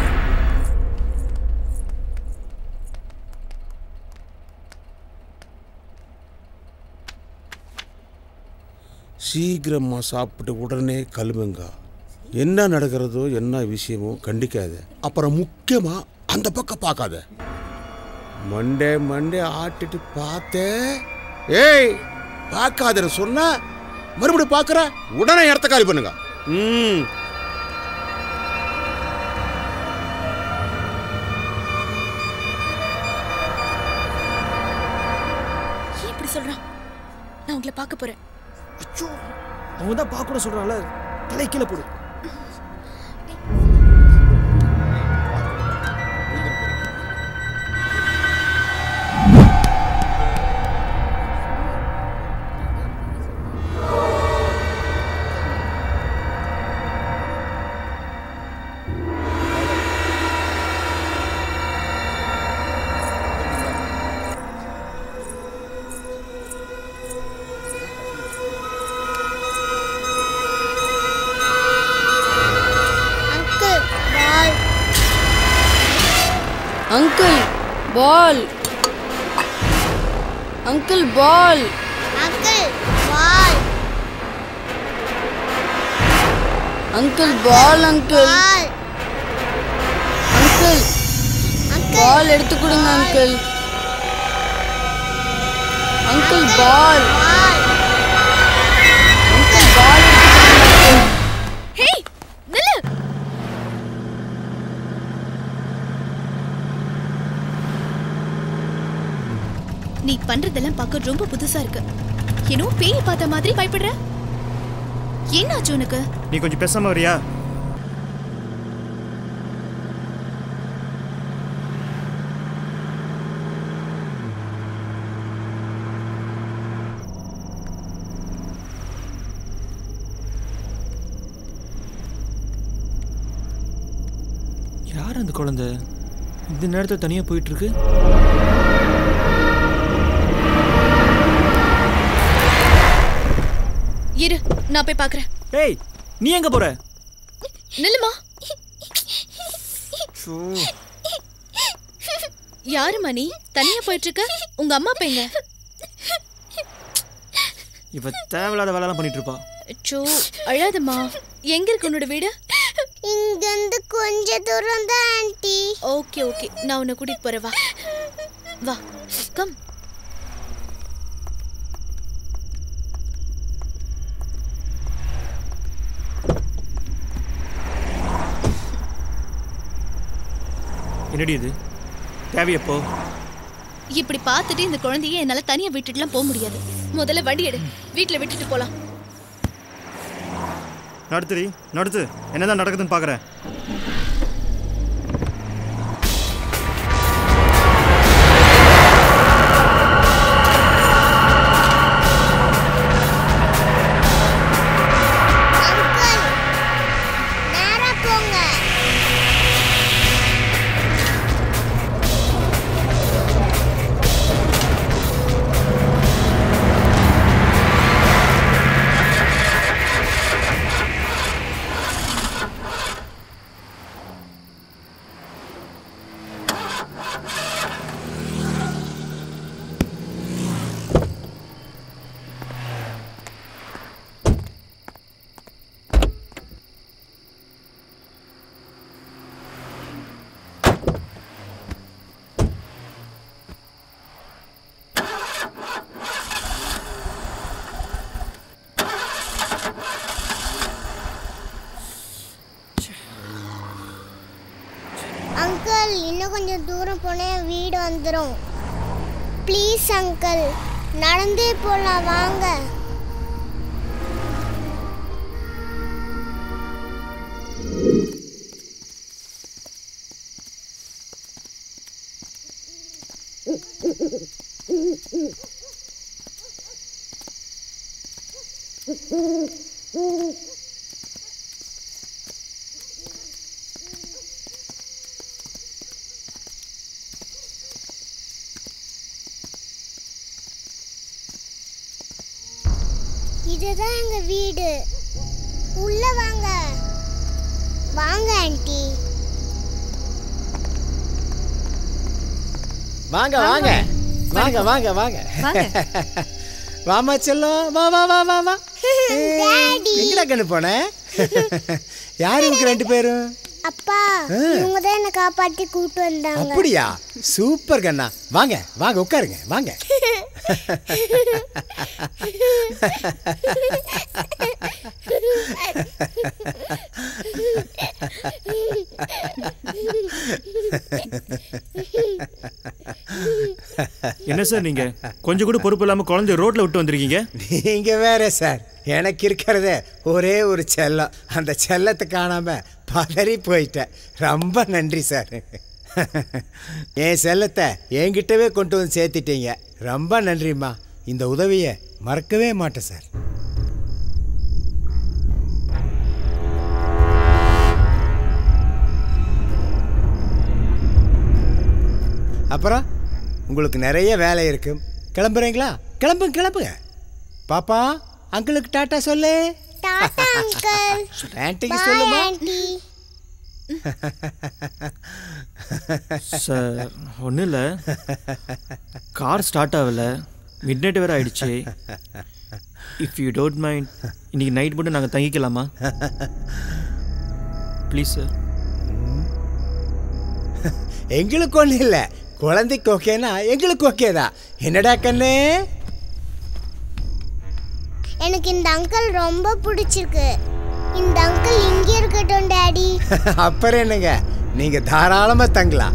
சீக்கிரமா சாப்பிட்டு உடனே கிளம்புங்க என்ன நடக்கிறதோ என்ன விஷயமோ கண்டிக்காத அப்புறம் முக்கியமா அந்த பக்கம் பார்க்காத மண்டே மண்டே ஆட்டிட்டு பார்த்தே ஏய் பார்க்காதன்னு சொன்னா மறுபடியும் பார்க்குற உடனே இடத்த காலி பண்ணுங்க ம் ஏன் இப்படி சொல்றான் நான் உங்களை பார்க்க போறேன் அவங்க தான் பார்க்க கூட சொல்கிறான்ல தலை கீழே போடு ball uncle ball uncle ball uncle ball uncle ball uncle ball எடுத்து கொடுங்க uncle uncle ball uncle ball hey நில்லு நீ பண்றதெல்லாம் பார்க்க ரொம்ப புதுசா இருக்கு என்னோ பேய் பார்த்த மாதிரி பயப்படுற என்னாச்சு உனக்கு நீ கொஞ்சம் பேசாம வரியா யார் அந்த குழந்தை இந்த நேரத்தில் தனியாக போயிட்டு இருக்கு இரு நான் போய் பார்க்கறேன் ஏய் நீ எங்க போற நில்லுமா யாரும்மா நீ தனியா போயிட்டு இருக்க உங்க அம்மா அப்பா எங்க இவ தேவையில்லாத வேலைலாம் பண்ணிட்டு இருப்பா அச்சோ அழாதம்மா எங்க இருக்கு உன்னோட வீடு இங்க இருந்து கொஞ்ச தூரம் தான் ஆண்டி ஓகே ஓகே நான் உன்னை கூட்டிட்டு போறேன் வா வா கம் என்னடி இது தேவையப்போ இப்படி பார்த்துட்டு இந்த குழந்தைய என்னால தனியா விட்டுட்டுலாம் போக முடியாது முதல்ல வண்டி எடு வீட்ல விட்டுட்டு போலாம் நடத்துடி நடத்து என்னதான் நடக்குதுன்னு பார்க்குறேன் நேரா போங்க அங்கிள் இன்னும் கொஞ்சம் தூரம் போனே வீடு வந்துடும் ப்ளீஸ் அங்கிள் நடந்தே போலாம் வாங்க இதுதான் எங்க வீடு உள்ள வாங்க வாங்க ஆண்டி வாங்க வாங்க வாங்க வாங்க வாங்க வாங்க. வாமா செல்லம் வா வா வா வா வா எங்கடா கண்ணு போன யார் இவங்க ரெண்டு பேரும் அப்பா ஆ. இவங்க தான் என்ன காப்பாத்தி கூட்டு வந்தாங்க அப்படியா சூப்பர் கண்ணா வாங்க வாங்க உட்காருங்க வாங்க என்ன சார் நீங்க கொஞ்சம் கூட பொறுப்பு இல்லாம குழந்தைய ரோட்ல விட்டு வந்திருக்கீங்க நீங்க வேற சார் எனக்கு இருக்கிறதே ஒரே ஒரு செல்லம் அந்த செல்லத்தை காணாம பதறி போயிட்டேன் ரொம்ப நன்றி சார் என் செல்லத்தை என்கிட்டவே கொண்டு வந்து சேர்த்துட்டீங்க ரொம்ப நன்றிம்மா இந்த உதவியை மறக்கவே மாட்டேன் சார் அப்புறம் உங்களுக்கு நிறைய வேலை இருக்கு கிளம்புறீங்களா கிளம்புங்க கிளம்புங்க பாப்பா அங்கிளுக்கு டாட்டா சொல்லு டாடா அங்கிள் ஆன்ட்டிக்கு பாய் சொல்லுமா ஆண்டி சார் ஒன்றும் இல்லை கார் ஸ்டார்ட் ஆகல மிட் நைட் வேறு ஆயிடுச்சு இஃப் யூ டோன்ட் மைண்ட் இன்னைக்கு நைட் மட்டும் நாங்கள் தங்கிக்கலாமா ப்ளீஸ் சார் எங்களுக்கு ஒன்றும் இல்லை குழந்தைக்கு ஓகேனா எங்களுக்கு ஓகே தான் என்னடா கண்ணு எனக்கு இந்த அங்கிள் ரொம்ப பிடிச்சிருக்கு இந்த அங்கிள் இங்கே இருக்கட்டும் டாடி அப்புறம் என்னங்க நீங்க தாராளமா தங்கலாம்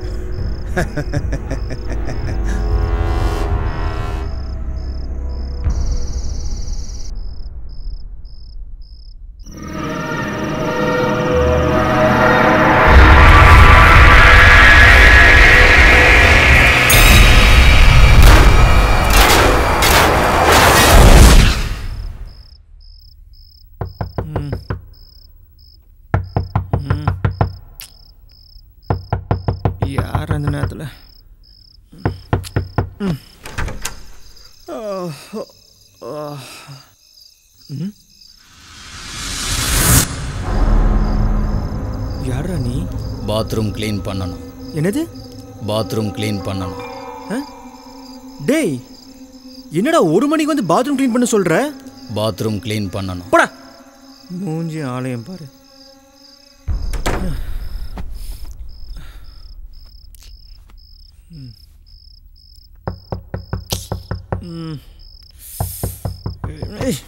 யார் அந்த நேரத்தில் யாரா நீ பாத்ரூம் க்ளீன் பண்ணணும் என்னது பாத்ரூம் க்ளீன் பண்ணணும் டேய் என்னடா ஒரு மணிக்கு வந்து பாத்ரூம் க்ளீன் பண்ண சொல்ற பாத்ரூம் க்ளீன் பண்ணணும் போடா மூஞ்சி ஆலயம் பாரு ம். ம். ஏய்.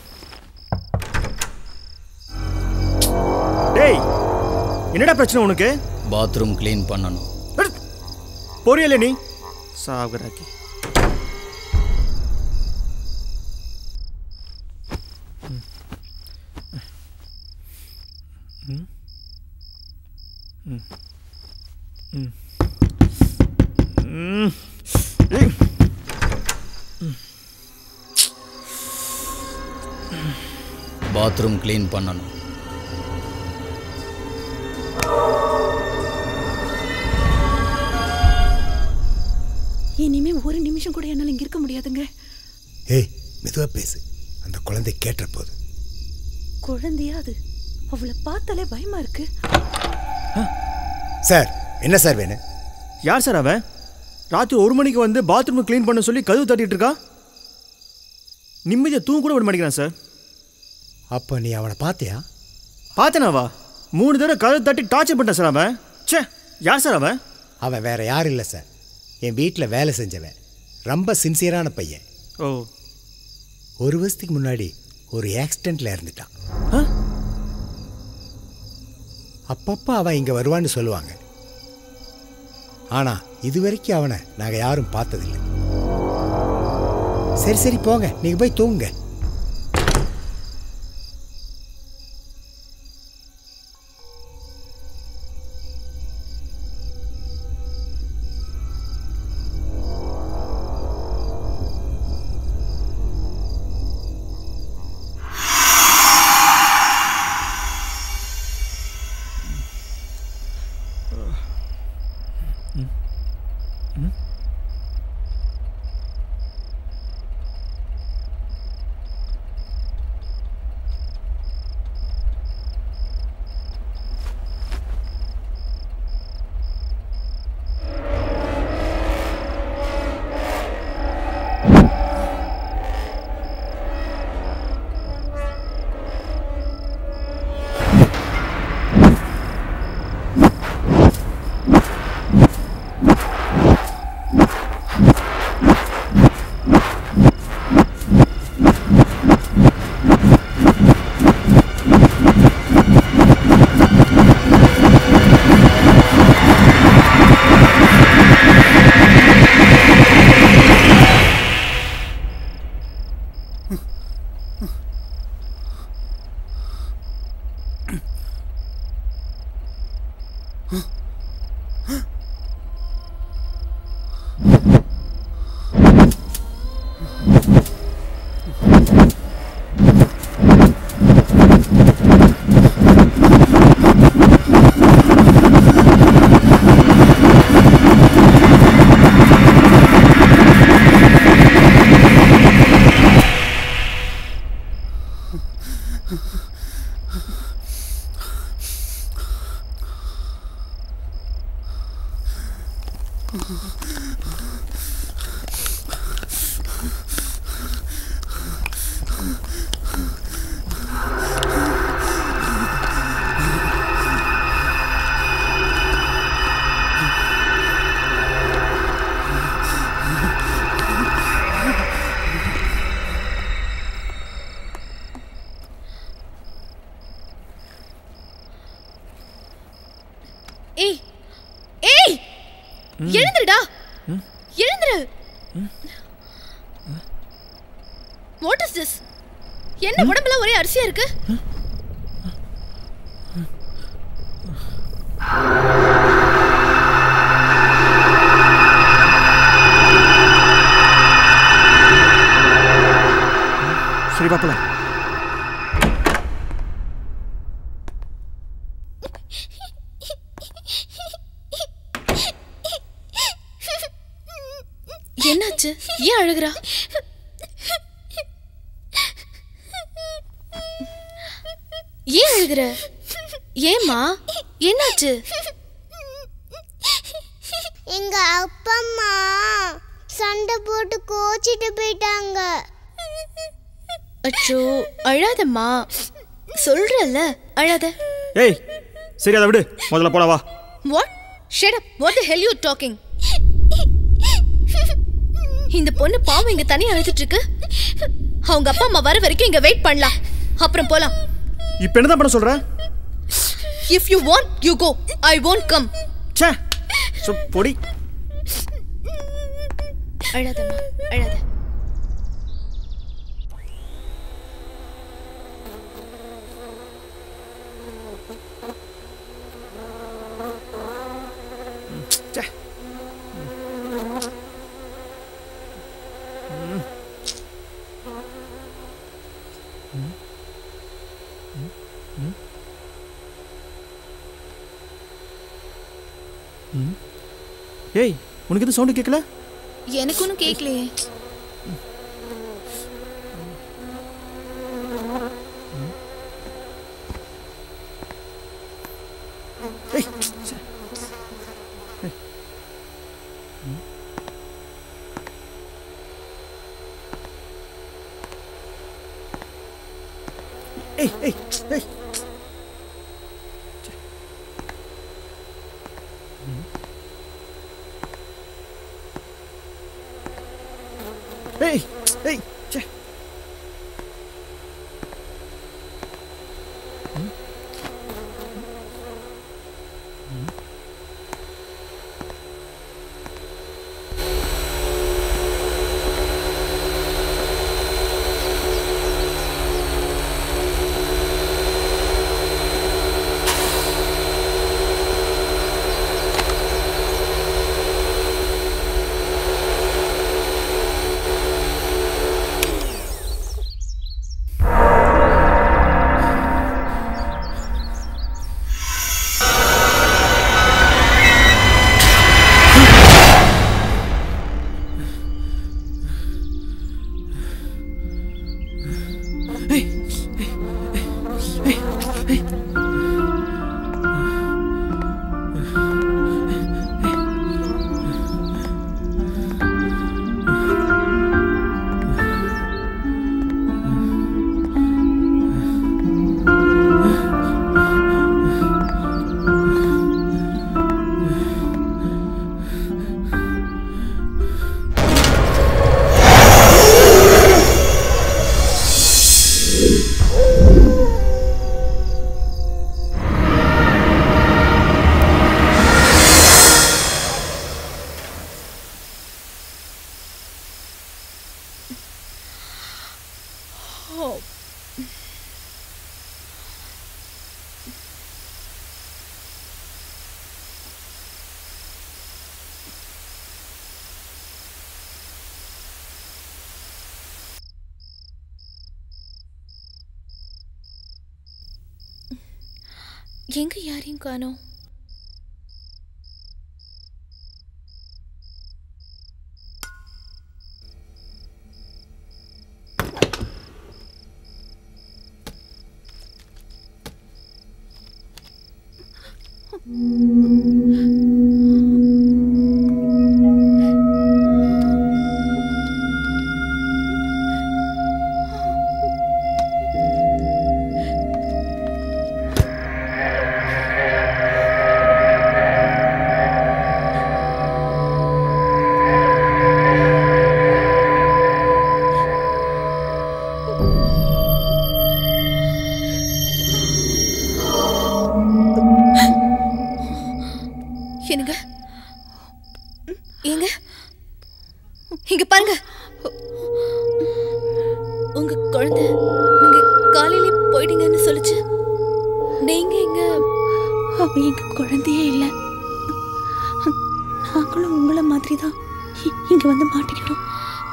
டேய் என்னடா பிரச்சனை உனக்கு பாத்ரூம் க்ளீன் பண்ணணும் பொரியல நீ சாகுறாக்கி ம். ம். ம். ம். ஏய். ம். பாத்ரூம் க்ளீன் பண்ணணும் இனிமே ஒரு நிமிஷம் கூட என்னால இங்க இருக்க முடியாதுங்க ஏய் மெதுவா பேசு அந்த குழந்தை கேட்ட போது குழந்தையா அது அவளை பார்த்தாலே பயமா இருக்கு சார் என்ன சார் வேணும் யார் சார் அவன் ராத்திரி ஒரு மணிக்கு வந்து பாத்ரூம் க்ளீன் பண்ண சொல்லி கதவு தட்டிட்டு இருக்கா நிம்மதியை தூங்க கூட விட மாட்டேங்கிறான் சார் அப்போ நீ அவனை பார்த்தியா பார்த்தனாவா மூணு தடவை கதவு தட்டி டார்ச்சர் பண்ணிட்டான் சார் அவன் ச்சே யார் சார் அவன் அவன் வேற யாரும் இல்லை சார் என் வீட்டில் வேலை செஞ்சவன் ரொம்ப சின்சியரான பையன் ஓ ஒரு வருஷத்துக்கு முன்னாடி ஒரு ஆக்சிடெண்ட்ல இறந்துட்டான் அப்பப்போ அவன் இங்கே வருவான்னு சொல்லுவாங்க ஆனால் இது வரைக்கும் அவனை நாங்கள் யாரும் பார்த்ததில்லை சரி சரி போங்க நீங்கள் போய் தூங்குங்க வாட் இஸ் திஸ் என்ன உடம்புல ஒரே அரிசியா இருக்கு சரி பாப்பல என்னாச்சு ஏன் அழுகுறா ஏன் அழுகுற ஏம்மா என்னாச்சு எங்க அப்பா அம்மா சண்டை போட்டு கோச்சிட்டு போயிட்டாங்க அச்சோ அழாதம்மா சொல்றல அழாத ஏய் சரி அதை விடு முதல்ல போலாம் வா what shut up what the hell you talking இந்த பொண்ணு பாவம் இங்க தனியா அழுதுட்டு இருக்கு அவங்க அப்பா அம்மா வர வரைக்கும் இங்க வெயிட் பண்ணலாம் அப்புறம் போலாம் இப்போ என்னதான் பண்ண சொல்ற if you want you go I won't come ச்சே சு பொடி அழாதம்மா அழாத ச்சே ஏய் உனக்கு எதுவும் சவுண்டு கேட்கல எனக்கு ஒன்றும் கேட்கலையே ஏய் ச்சே. ஏய். ம். ஏய் ஏய் ஏய் ச்சே. ம். ஏய் ஏய் ச்சே. ம். ம். Oh. எங்க யாரையும் காணோம் என்னங்க எங்க இங்க பாருங்க உங்க குழந்தை நீங்க காலையில போயிட்டீங்கன்னு சொல்லுச்சு நீங்க எங்க அவ எங்க குழந்தையே இல்ல நாங்களும் உங்கள மாதிரி தான் இங்க வந்து மாட்டிக்கிட்டோம்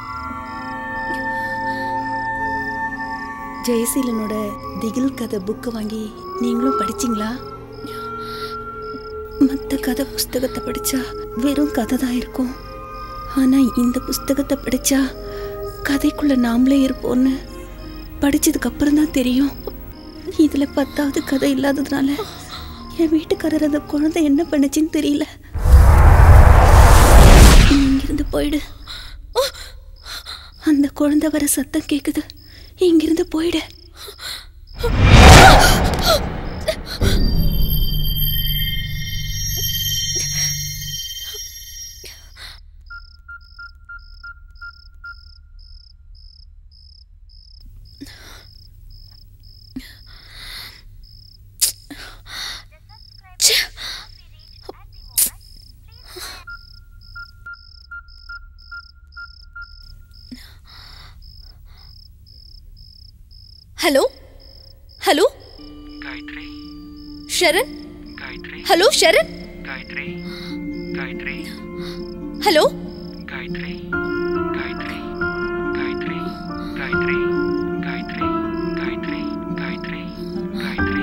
ஜெயசீலனோட திகில் கதை புக்கு வாங்கி நீங்களும் படிச்சீங்களா மற்ற கதை புஸ்தகத்தை படிச்சா வெறும் கதை தான் இருக்கும் ஆனா இந்த புஸ்தகத்தை படிச்சா கதைக்குள்ள நாமளே இருப்போம்னு படிச்சதுக்கு அப்புறம் தான் தெரியும் இதுல பத்தாவது கதை இல்லாததுனால என் வீட்டுக்காரர் அந்த குழந்தை என்ன பண்ணுச்சுன்னு தெரியல நீ இங்கிருந்து போயிடு அந்த குழந்தை வர சத்தம் கேக்குது இங்கிருந்து போயிடு hello hello Gayathri Sharan Gayathri hello Sharan Gayathri Gayathri hello Gayathri Gayathri Gayathri Gayathri Gayathri Gayathri Gayathri Gayathri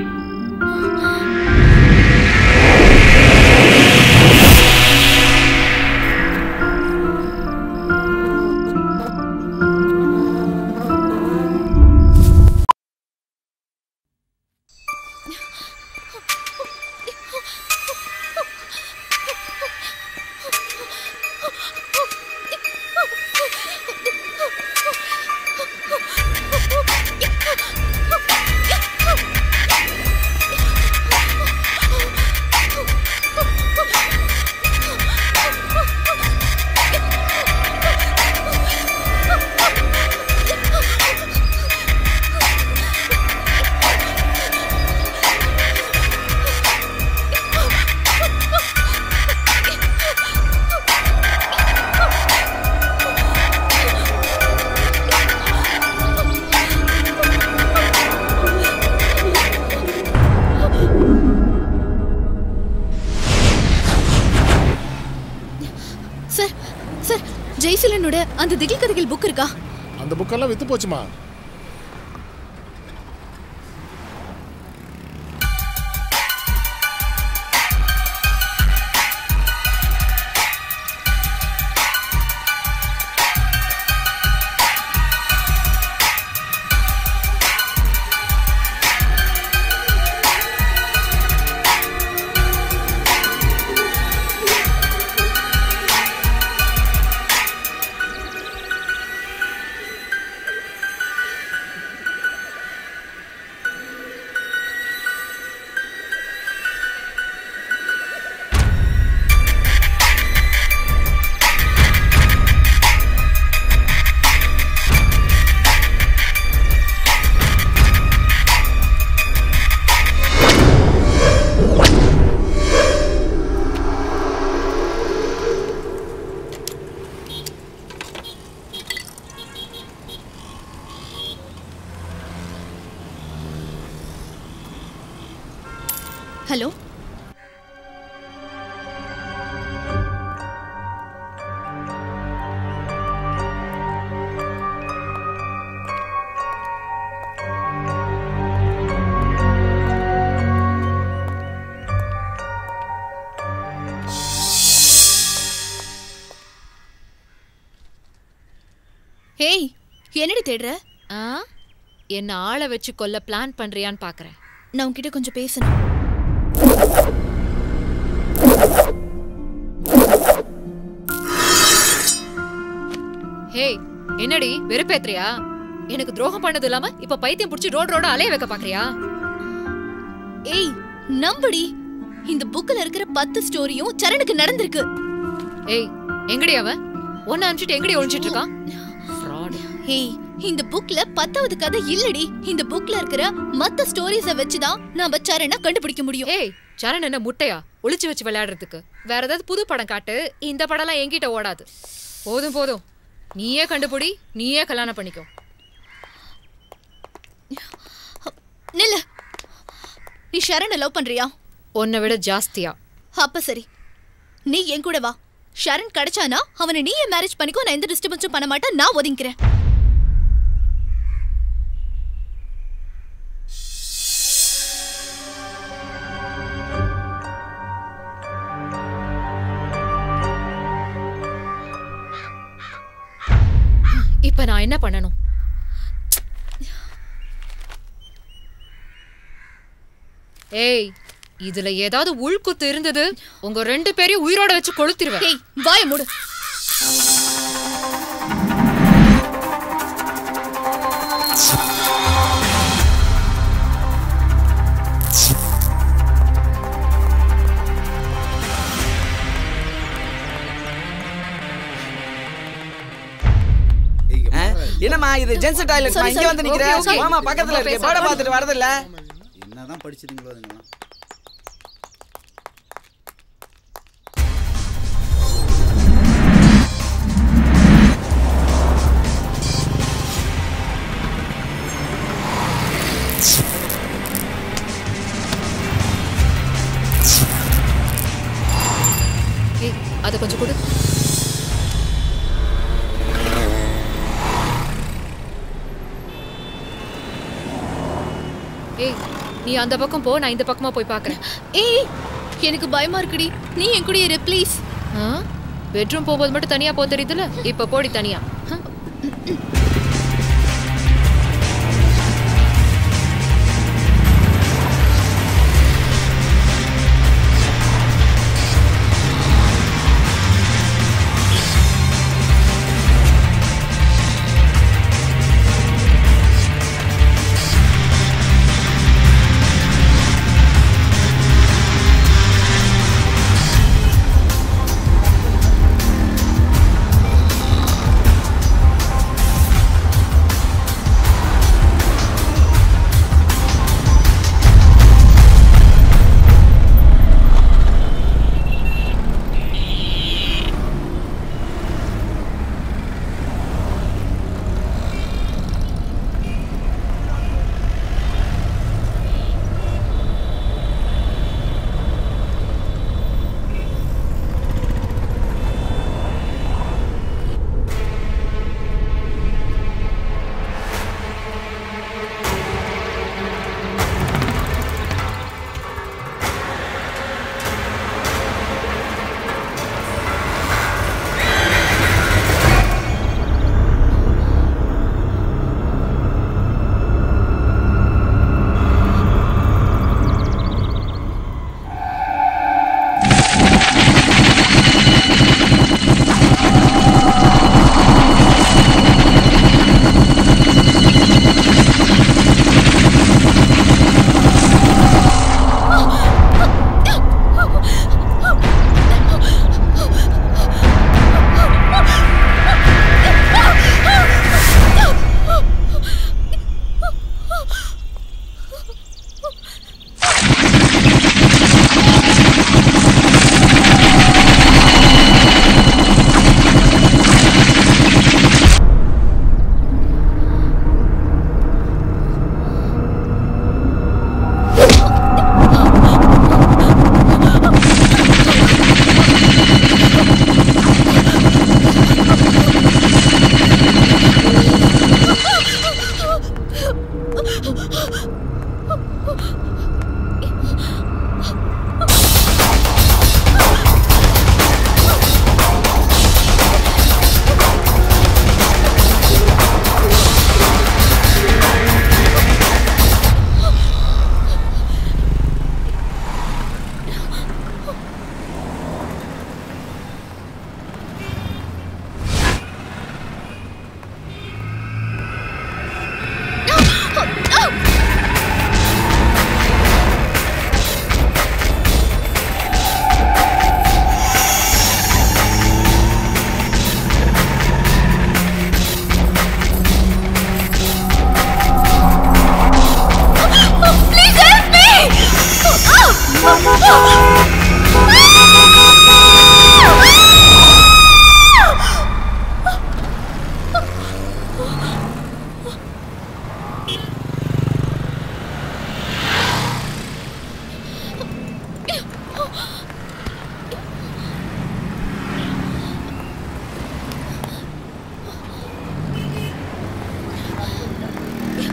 sir sir ஜெய்சீலனோட அந்த திகில் கதைகள் புக் இருக்கா அந்த புக்கெல்லாம் வித்து போச்சுமா ஹலோ ஹேய் என்னடி தேடுற ஆ என்ன ஆளை வச்சு கொல்ல பிளான் பண்றியான்னு பாக்குறேன் நான் உன்கிட்ட கொஞ்சம் பேசணும் ஹேய் என்னடி வெறுப்பேத்துறியா எனக்கு துரோகம் பண்ணது இல்லாம இப்ப பைத்தியம் புடிச்சு ரோட் ரோட அலைய வைக்க பாக்குறியா ஏய் நம்படி இந்த புக்ல இருக்கிற பத்து ஸ்டோரியும் சரணுக்கு நடந்திருக்கு ஏய் எங்கடி அவன் ஒன்னு அனுப்பிச்சிட்டு எங்கடி ஒழிச்சிட்டு இருக்கான் ஏய் இந்த புக்ல பத்தாவது கதை இல்லடி இந்த புக்ல இருக்கிற மத்த ஸ்டோரிஸ வச்சுதான் நாம சரண கண்டுபிடிக்க முடியும் ஏய் சரண் என்ன முட்டையா ஒளிச்சு வச்சு விளையாடுறதுக்கு வேற ஏதாவது புது படம் காட்டு இந்த படம்லாம் என்கிட்ட ஓடாது போதும் போதும் நீயே கண்டுபிடி நீயே கல்யாணம் பண்ணிக்கோ நில்லு நீ ஷரணை லவ் பண்றியா உன்னை விட ஜாஸ்தியா அப்ப சரி நீ என் கூட வா ஷரண் கிடைச்சானா அவனை நீ ஏன் மேரேஜ் பண்ணிக்கோ நான் எந்த டிஸ்டர்பன்ஸும் பண்ண மாட்டேன் நான் ஒதுங்கிக்கிறேன் இப்ப நான் என்ன பண்ணணும் ஏய் இதுல ஏதாவது உள்குத்து இருந்தது உங்க ரெண்டு பேரையும் உயிரோட வச்சு கொளுத்திருவேன் ஏய் வாய மூடு என்னம்மா இது ஜென்ஸ் டாய்லெட் Sorry, இங்க sorry. வந்து நிக்கிறேன் Okay, okay. மாமா பக்கத்துல இருக்கு போட பார்த்துட்டு வரதில்ல என்னதான் படிச்சிருங்களோ அதுங்களாம் ஏய் அதை கொஞ்சம் கொடு ஏய் நீ அந்த பக்கம் போ நான் இந்த பக்கமா போய் பார்க்கறேன் ஏய் எனக்கு பயமா இருக்குடி நீ என் கூட இரு ப்ளீஸ் பெட்ரூம் போகும்போது மட்டும் தனியா போ தெரியுதுல இப்ப போடி தனியா ஏய்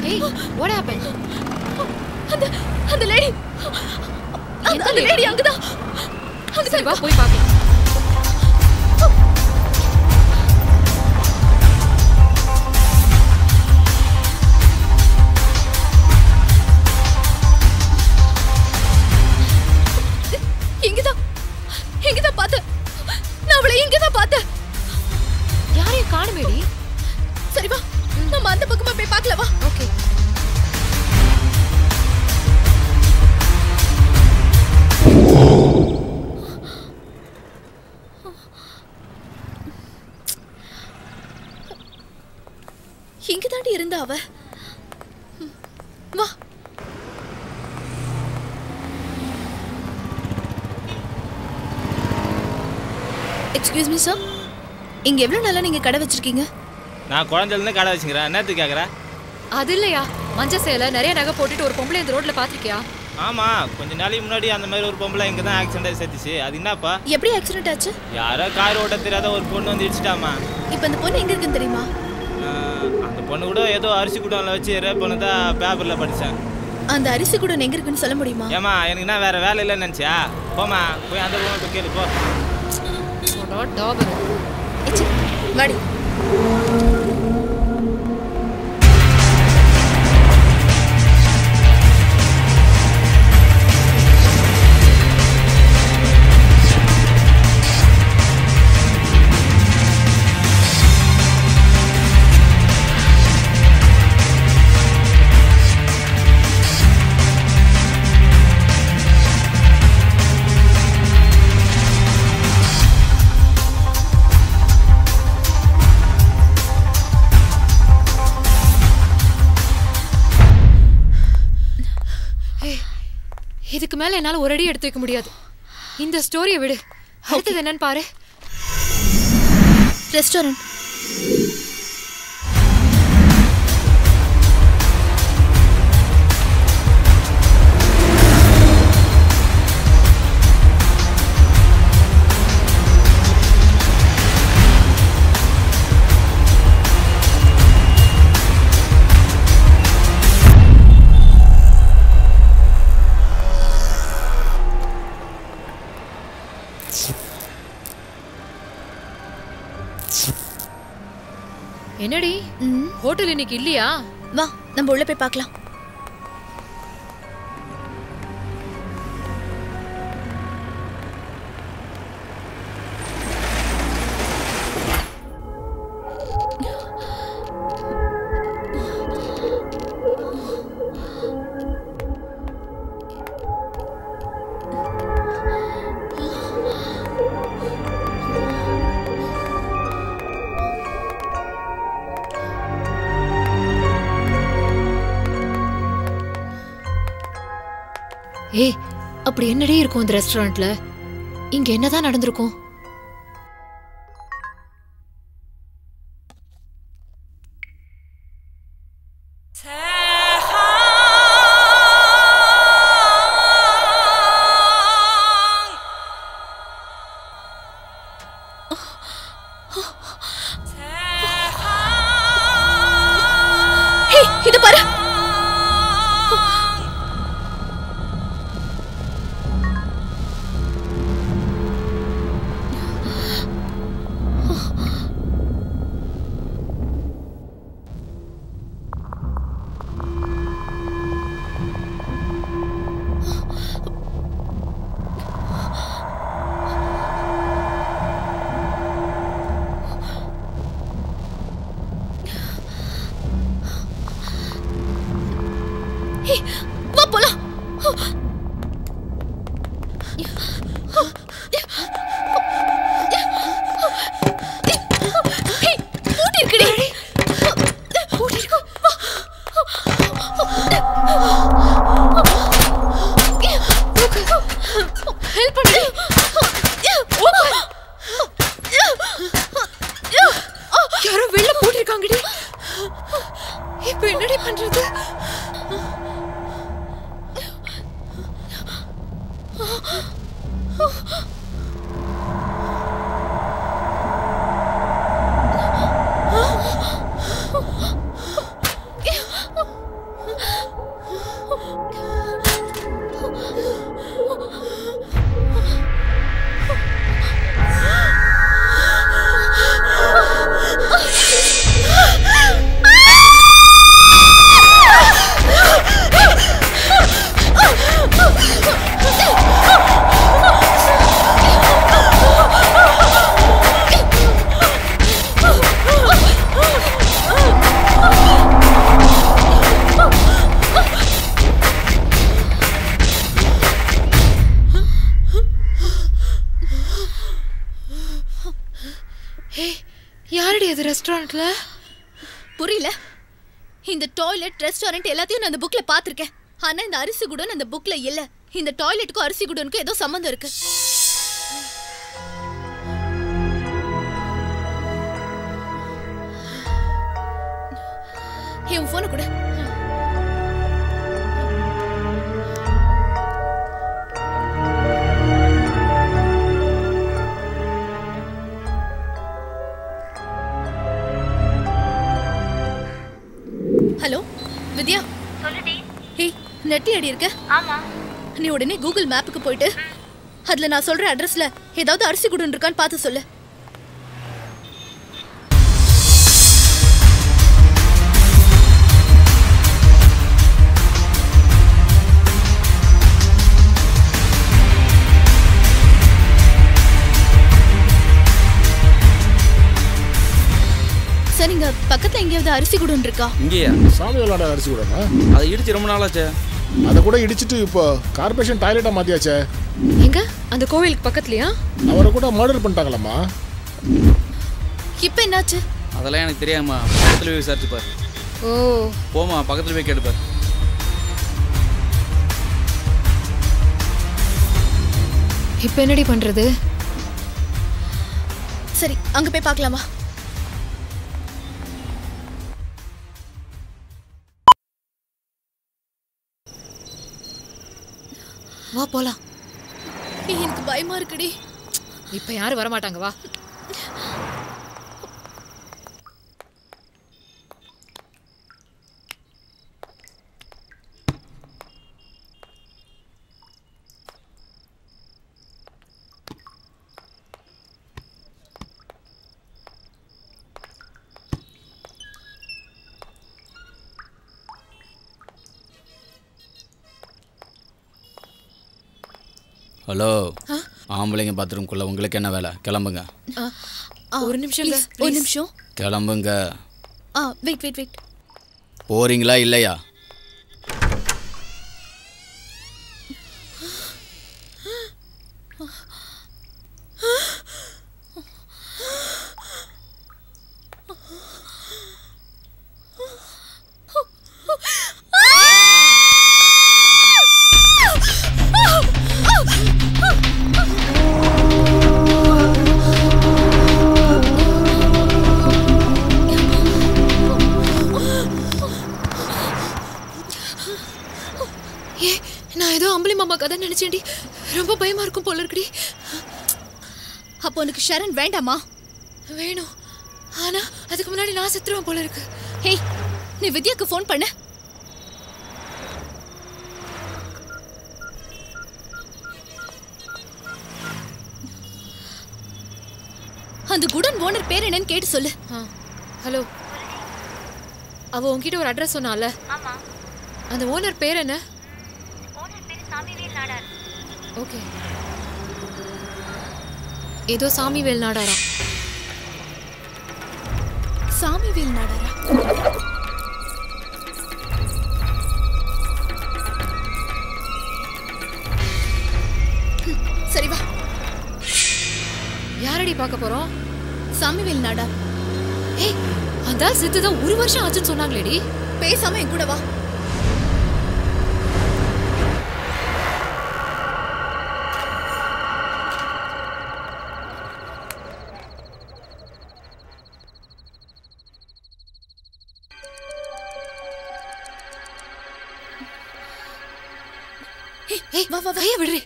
ஏய் வாட் ஹேப்பன் அந்த அந்த லேடி அந்த அந்த லேடி அங்கதான் அங்க சரி வா போய் பார்க்கலாம் இங்கதான் இங்கதான் பார்த்தேன் நான் அவளை இங்கதான் பார்த்தேன் யாரையும் காணுமேடி சரி வா நம்ம அந்த பக்கமா போய் பார்க்கலாம் வா ஓகே இங்க தாண்டி இருந்தா அவ ம், வா எக்ஸ்கியூஸ் மீ சார் இங்க எவ்வளவு நாளா நீங்க கடை வச்சிருக்கீங்க நான் குழந்தைலேருந்து கடை வச்சுக்கிறேன் என்னத்துக்கு கேட்குறேன் அது இல்லையா மஞ்ச சேலை நிறைய நகை போட்டுட்டு ஒரு பொம்பளை இந்த ரோட்ல பாத்திருக்கியா ஆமாம் கொஞ்ச நாளைக்கு முன்னாடி அந்த மாதிரி ஒரு பொம்பளை இங்கே தான் ஆக்சிடென்ட் செத்துச்சு அது என்னப்பா எப்படி ஆக்சிடென்ட் ஆச்சு யாரோ கார் ஓட்ட தெரியாத ஒரு பொண்ணு வந்து இடிச்சிட்டாமா இப்போ இந்த பொண்ணு எங்க இருக்குன்னு தெரியுமா ஆஹ், அந்த பொண்ணு கூட ஏதோ அரிசி குடோனில் வச்சு ரேப் பண்ண தான் பேப்பரில் படித்தேன் அந்த அரிசி கூட எங்க இருக்குன்னு சொல்ல முடியுமா ஏமா எனக்கு என்ன வேற வேலை இல்லைன்னு நினச்சியா போமா போய் அந்த பொண்ணு போய் கேளு போ டாபர் வாடி ஏய், இதுக்கு மேல என்னால ஒரு அடி எடுத்து வைக்க முடியாது இந்த ஸ்டோரியை விடு அடுத்தது என்னன்னு பாரு ரெஸ்டாரண்ட் என்னடி ஹோட்டல் இன்னைக்கு இல்லையா வா நம்ம உள்ள போய் பார்க்கலாம் ஏய் அப்படி என்னடி இருக்கும் இந்த ரெஸ்டாரண்ட்ல இங்க என்னதான் நடந்திருக்கும் ஹே இது பாரு ஹே வா போலாம் ஹே பூட்டி இருக்குடி பூட்டி இருக்கு ஹெல்ப் பண்ணு யாரோ வெளில போட்டிருக்காங்கடி இப்போ என்னடி பண்றது ரெஸ்டாரண்ட்ல புரியல இந்த டாய்லெட் ரெஸ்டாரண்ட் எல்லாத்தையும் நான் அந்த புக்ல பாத்திருக்கேன் ஆனா இந்த அரிசி குடோன் அந்த புக்ல இல்ல இந்த டாய்லெட்டுக்கும் அரிசி குடோனுக்கும் ஏதோ சம்மந்தம் இருக்கு என் போன கூட ஹலோ வித்யா சொல்லுடி ஏய் நெட்ல அடி இருக்க ஆமா நீ உடனே கூகுள் மேப்புக்கு போயிட்டு அதுல நான் சொல்ற அட்ரஸ்ல ஏதாவது அரிசி குடோன் இருக்கான்னு பார்த்து சொல்லு சார் இங்க பக்கத்துல எங்கேயாவது அரிசி குடோன் இருக்கா இங்கேயா சாமி விளாட அரிசி கூடமா அதை இடிச்சு ரொம்ப நாளாச்சே அதை கூட இடிச்சிட்டு இப்போ கார்பரேஷன் டாய்லெட்டா மாத்தியாச்சே எங்க அந்த கோவிலுக்கு பக்கத்துலயா அவரை கூட மர்டர் பண்ணிட்டாங்களாம்மா இப்ப என்னாச்சு அதெல்லாம் எனக்கு தெரியாமா பக்கத்துல போய் விசாரிச்சு பாரு ஓ போமா பக்கத்துல போய் கேட்டு பாரு இப்போ என்னடி பண்றது சரி அங்க போய் பார்க்கலாமா வா போலாம் ஏய், எனக்கு பயமா இருக்குடி இப்ப யாரும் வர மாட்டாங்க வா ஹலோ ஆம்பளைங்க பாத்ரூம்குள்ள உங்களுக்கு என்ன வேலை கிளம்புங்க ஆ, ஆ, ஒரு நிமிஷம் please, ஒரு நிமிஷம் கிளம்புங்க ஆ வெயிட் வெயிட் வெயிட் போறீங்களா இல்லையா ஏ நான் ஏதோ அம்பளி மாமா கதை நினைச்சேன்டி ரொம்ப பயமா இருக்கும் போல இருக்குடி அப்போ உனக்கு ஷரண் வேண்டாமா வேணும் ஆனா அதுக்கு முன்னாடி நான் செத்துருவேன் போல இருக்கு ஹேய் நீ வித்யாக்கு ஃபோன் பண்ண அந்த குடன் ஓனர் பேர் என்னன்னு கேட்டு சொல்லு ஹலோ அவ உன்கிட்ட ஒரு அட்ரஸ் சொன்னால ஆமா அந்த ஓனர் பேர் என்ன ஓனர் பேரு சாமிவேல் நாடார் ஓகே ஏதோ சாமி வேல் நாடாராம் சாமிவேல் நாடாரா ம், சரி வா யாரடி பார்க்க போறோம் சாமிவேல் நாடார் ஏய் அந்த ஆள் செத்து தான் ஒரு வருஷம் ஆச்சுன்னு சொன்னாங்களேடி பேசாம என் கூட வா ஏய் வா வா கைய விடுறே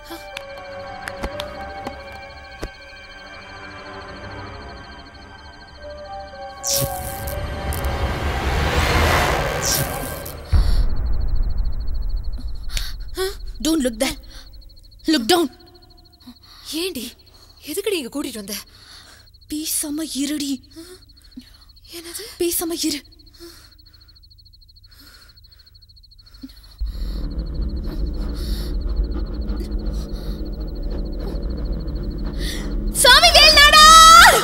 don't look there look down ஏண்டி எதுக்குடி இங்க கூட்டிட்டு வந்த பேசாம இருடி என்னது பேசாம இரு சாமிவேல் நாடார்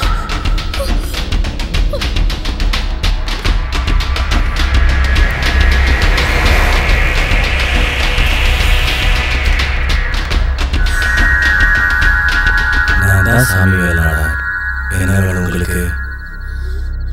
நான் தான் சாமி வேலாடார் என்ன வேணும் உங்களுக்கு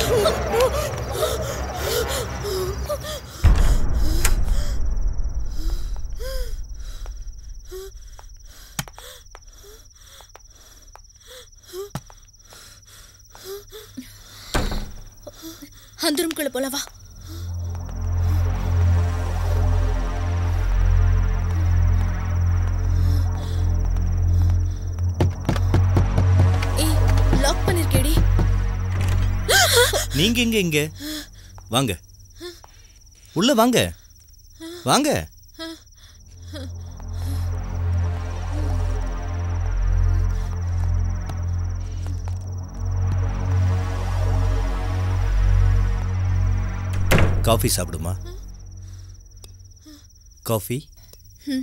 அந்த ரூம்குள்ள போல வா ஏய் லாக் பண்ணிருக்கேடி நீங்க எங்க இங்க வாங்க உள்ள வாங்க வாங்க காஃபி சாப்பிடுமா காஃபி ம்.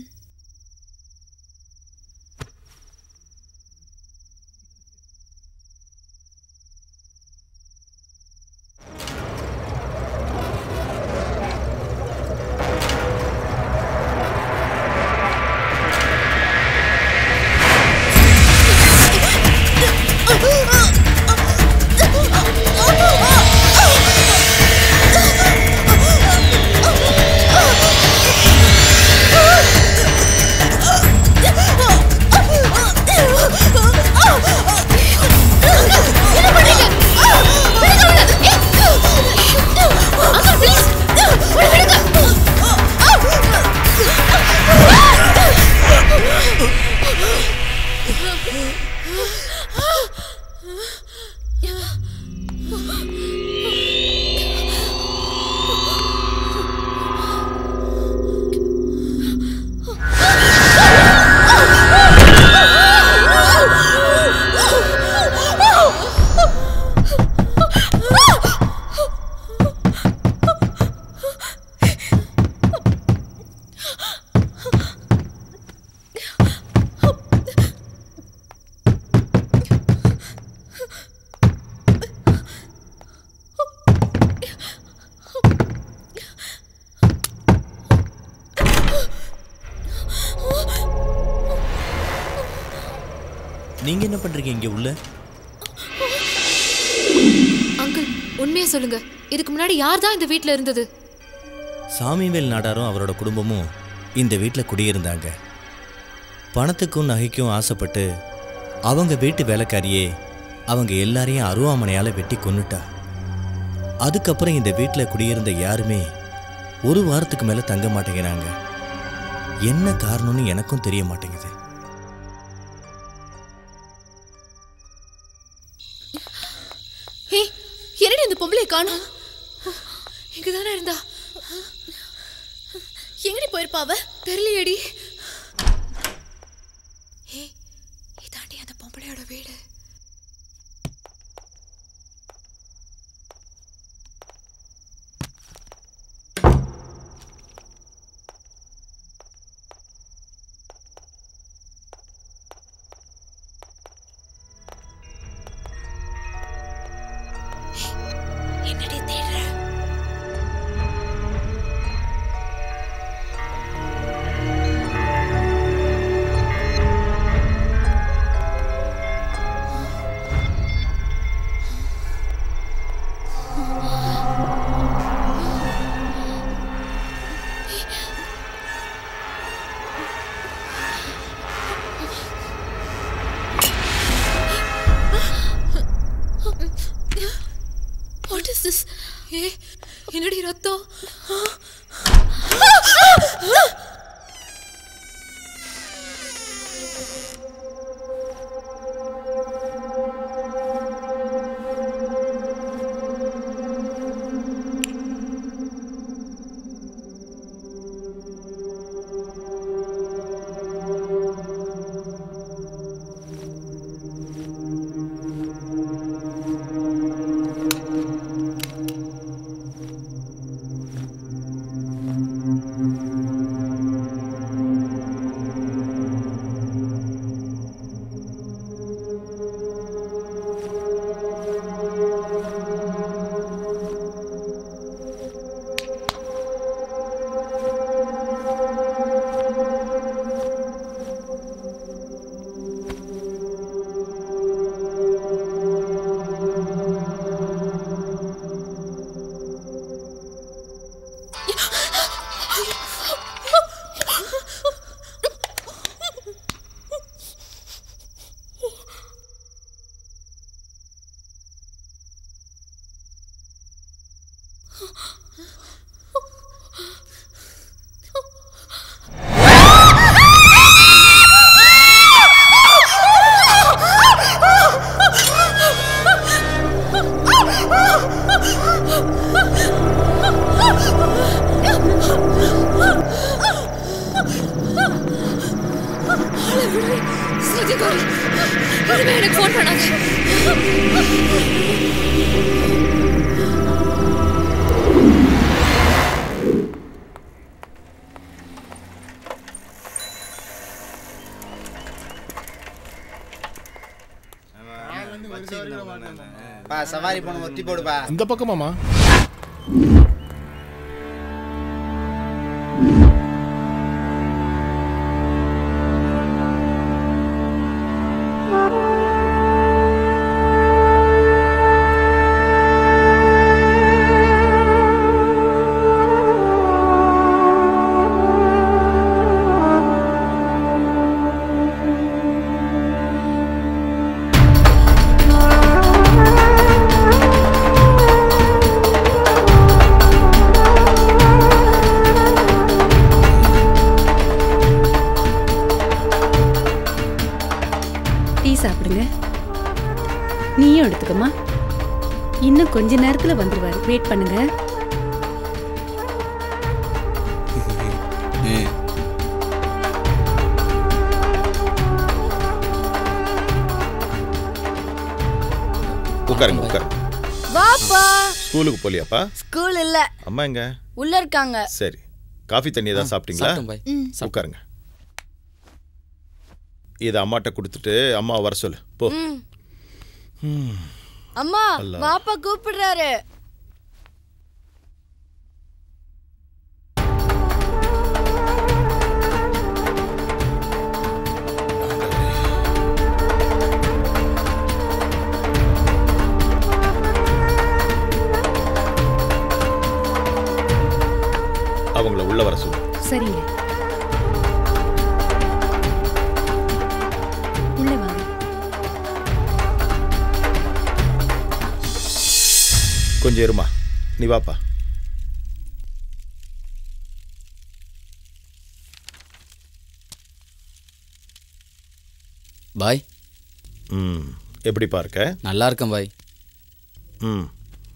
நீங்க என்ன பண்றீங்க இங்க உள்ள அங்கிள் உண்மையை சொல்லுங்க இதுக்கு முன்னாடி யார் தான் இந்த வீட்ல இருந்தது சாமிவேல் நாடாரும் அவரோட குடும்பமும் இந்த வீட்டில் குடியிருந்தாங்க பணத்துக்கும் நகைக்கும் ஆசைப்பட்டு அவங்க வீட்டு வேலைக்காரியே அவங்க எல்லாரையும் அருவாமனையால வெட்டி கொன்னுட்டா அதுக்கப்புறம் இந்த வீட்டில் குடியிருந்த யாருமே ஒரு வாரத்துக்கு மேலே தங்க மாட்டேங்கிறாங்க என்ன காரணம்னு எனக்கும் தெரிய மாட்டேங்குது ஏய் என்னடி இந்த பொம்பளைய காணோம் இங்கதானே இருந்தா எங்கடி போயிருப்பா அவ தெரியலையேடி ஏய் இதாண்டி அந்த பொம்பளையோட வீடு என்னடி தேடுற வாட் இஸ் திஸ் ஏ என்னடி ரத்தம் இனிமே எனக்கு ஃபோன் பண்ணாத பா சவாரி போன ஒத்தி போடுப்பா இந்த பக்கமாமா டீ சாப்பிடுங்க நீயும் எடுத்துக்கம்மா இன்னும் கொஞ்ச நேரத்துல வந்துருவாரு வெயிட் பண்ணுங்க உட்காருங்க உட்காருங்க வாப்பா ஸ்கூலுக்கு போலியாப்பா ஸ்கூல் இல்ல அம்மா எங்க உள்ள இருக்காங்க சரி காஃபி தண்ணி ஏதாவது சாப்பிட்டீங்களா சாப்பிட்டோம் பாய். ம். உட்காருங்க இதை அம்மாட்ட கொடுத்துட்டு அம்மா வர சொல்லு போ ம். ம். அம்மா அல்லா. வாப்பா கூப்பிடுறாரு அவங்கள உள்ள வர சொல்லு சரிங்க உள்ள வாங்க கொஞ்சம் இருமா நீ வாப்பா பாய் ம் எப்படிப்பா இருக்க நல்லா இருக்கேன் பாய் ம்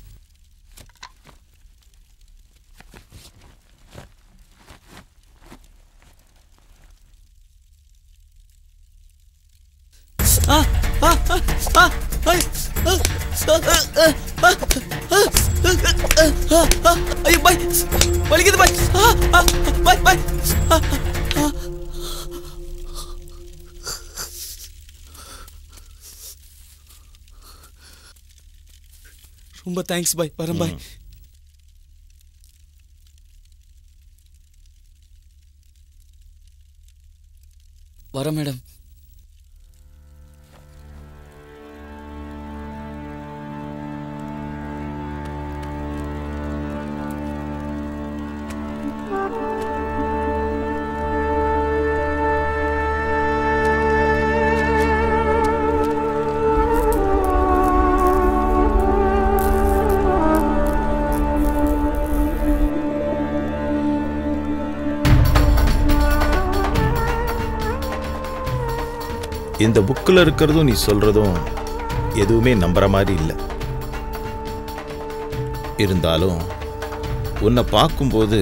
ஐயோ பாய் வலிக்குது பாய் ஆ, ஆ, பாய் பாய் ஆ, ஆ. ரொம்ப தேங்க்ஸ் பாய் வரேன் பாய் வரேன் மேடம் இந்த புக்கில் இருக்கிறதும் நீ சொல்றதும் எதுவுமே நம்புற மாதிரி இல்லை இருந்தாலும் உன்னை பார்க்கும்போது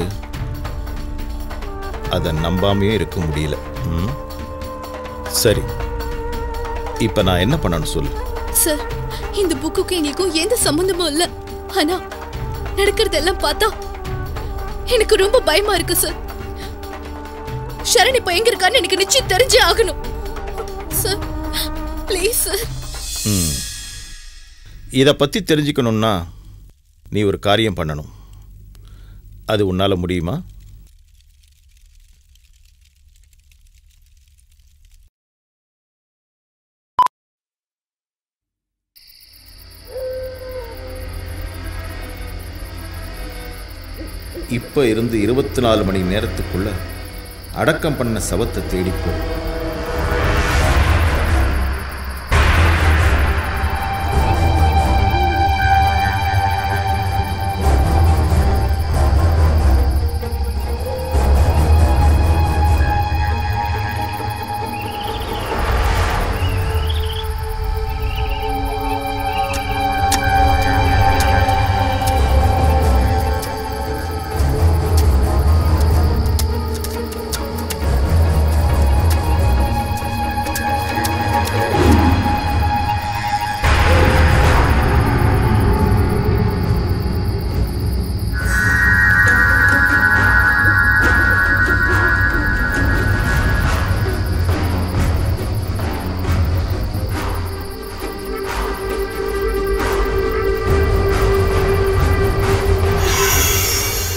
அதை நம்பாமையும் இருக்க முடியல ம்? சரி இப்போ நான் என்ன பண்ணணும் சொல்லு சார் இந்த புக்குக்கும் எங்களுக்கும் எந்த சம்பந்தமும் இல்ல ஆனா நடக்கிறதெல்லாம் பார்த்தா எனக்கு ரொம்ப பயமா இருக்கு சார் ஷரண் இப்ப எங்க இருக்கான்னு எனக்கு நிச்சயம் தெரிஞ்சே ஆகணும் சார் ப்ளீஸ் சார் ம் இதை பற்றி தெரிஞ்சுக்கணும்னா நீ ஒரு காரியம் பண்ணணும் அது உன்னால் முடியுமா இப்போ இருந்து இருபத்தி நாலு மணி நேரத்துக்குள்ள அடக்கம் பண்ண சவத்தை தேடிப்போ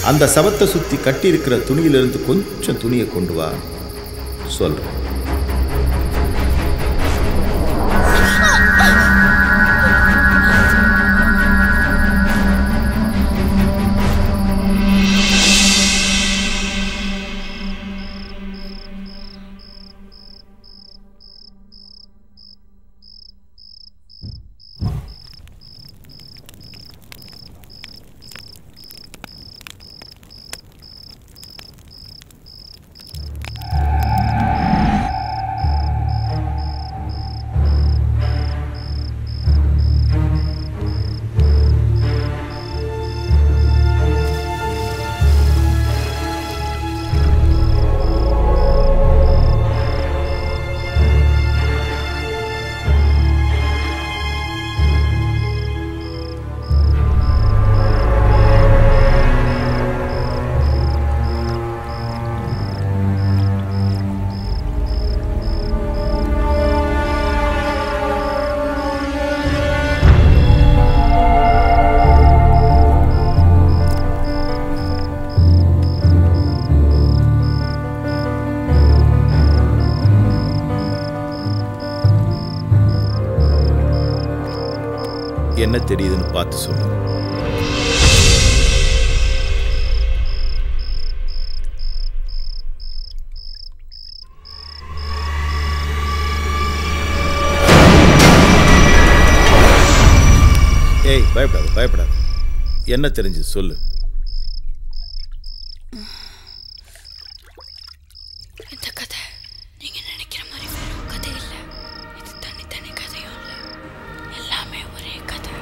அந்த சவத்தை சுற்றி கட்டியிருக்கிற துணியிலிருந்து கொஞ்சம் துணியை கொண்டு வா சொல்கிறேன் என்ன தெரியுதுன்னு பார்த்து சொல்லு ஏய் பயப்படாத பயப்படாத என்ன தெரிஞ்சு சொல்லு இந்த கதை நீங்க நினைக்கிற மாதிரி வெறும் கதை இல்ல இது தனித்தனி கதையும் இல்ல எல்லாமே ஒரே கதை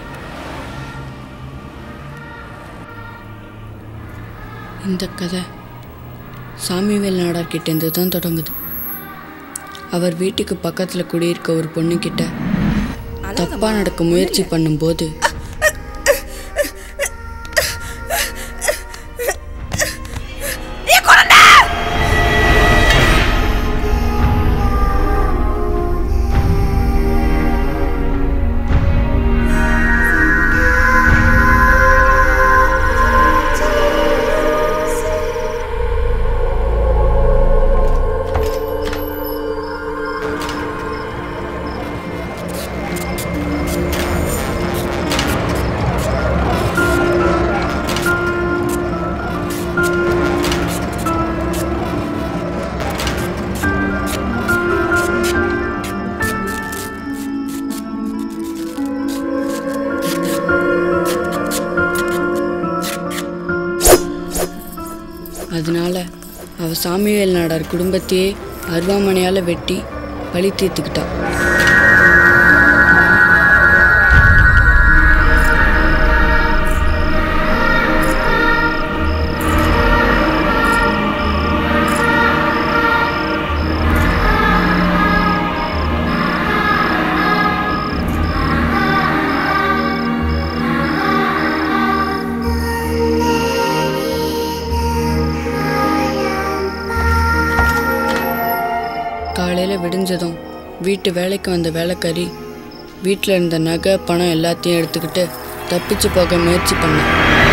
இந்த கதை சாமிவேல் நாடார் கிட்டேருந்து தான் தொடங்குது அவர் வீட்டுக்கு பக்கத்துல குடியிருக்க ஒரு பொண்ணுகிட்ட தப்பா நடக்க முயற்சி பண்ணும்போது அதனால அவ சாமிவேல் நாடார் குடும்பத்தையே அருவாமனையால வெட்டி பழி தீர்த்துக்கிட்டா காலையில் விடிஞ்சதும் வீட்டு வேலைக்கு வந்த வேலைக்காரி வீட்டில் இருந்த நகை பணம் எல்லாத்தையும் எடுத்துக்கிட்டு தப்பிச்சு போக முயற்சி பண்ணான்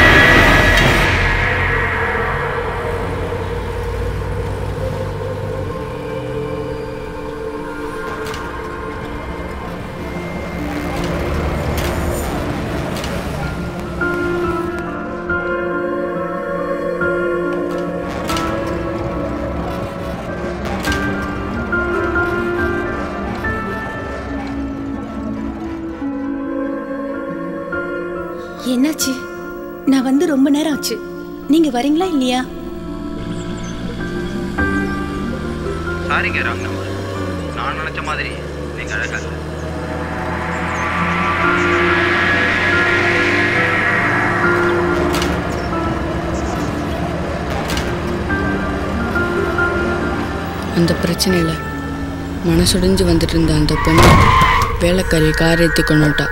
என்னாச்சு நான் வந்து ரொம்ப நேரம் ஆச்சு நீங்க வரீங்களா இல்லையா சாரிங்க ராம் நம்பர் நான் நினைச்ச மாதிரி நீங்க அழகா இல்ல. அந்த பிரச்சனையில் மனசுடைஞ்சு வந்துட்டு இருந்த அந்த பொண்ணு வேலைக்காரி கார் ஏற்றி கொண்டுட்டா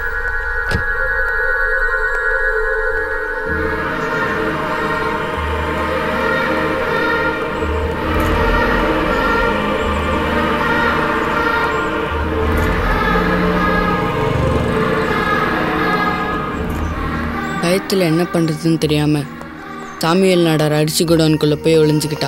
பயத்தில் என்ன பண்ணுறதுன்னு தெரியாமல் சாமியல் நாடார் அரிசி குடோனுக்குள்ளே போய் ஒளிஞ்சுக்கிட்டா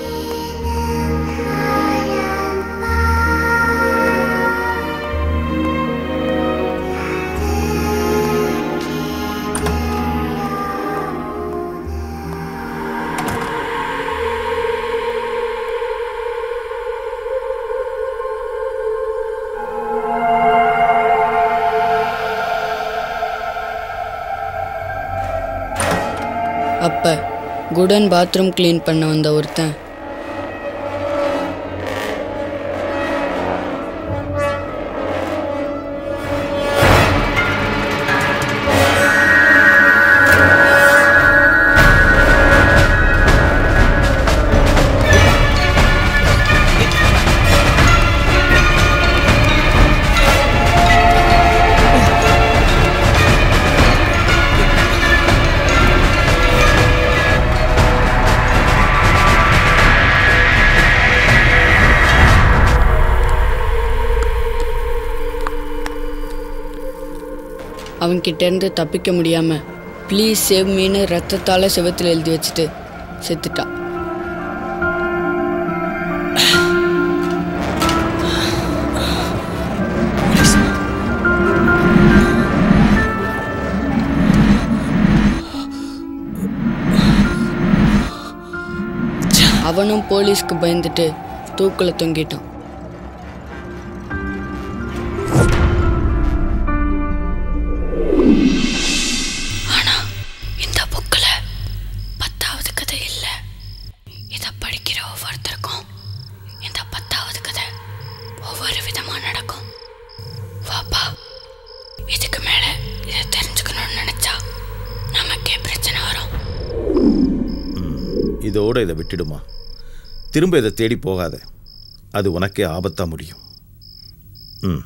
அப்போ குடன் பாத்ரூம் க்ளீன் பண்ண வந்த ஒருத்தன் அவன்கிட்ட இருந்து தப்பிக்க முடியாம ப்ளீஸ் சேவ் மீன்னு ரத்தத்தால செவத்தில் எழுதி வச்சுட்டு செத்துட்டான் அவனும் போலீஸ்க்கு பயந்துட்டு தூக்குல தொங்கிட்டான் ஆனா இந்த புக்கில் பத்தாவது கதை இல்லை இதை படிக்கிற ஒவ்வொருத்தருக்கும் இந்த பத்தாவது கதை ஒவ்வொரு விதமாக நடக்கும் வாப்பா இதுக்கு மேலே இதை தெரிஞ்சுக்கணும்னு நினச்சா நமக்கே பிரச்சனை வரும் இதோட இதை விட்டுடுமா திரும்ப இதை தேடி போகாத அது உனக்கே ஆபத்தா முடியும் ம்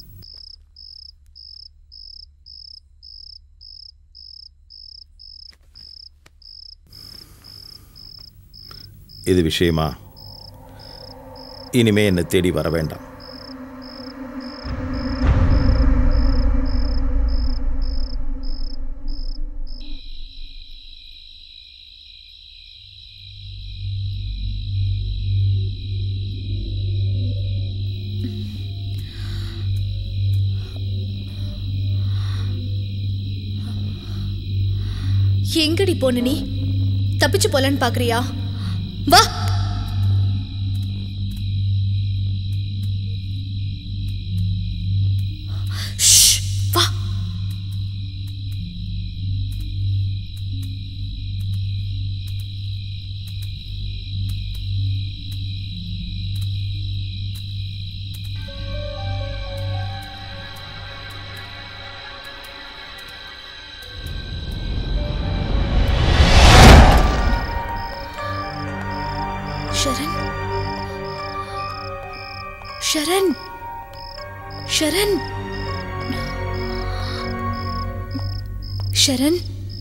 இது விஷயமா இனிமே என்னை தேடி வர வேண்டாம் எங்கடி போன நீ தப்பிச்சு போலன்னு பாக்குறியா வா ஷ், வா ஷரண் ஷரண் ஷரண் ஷரண்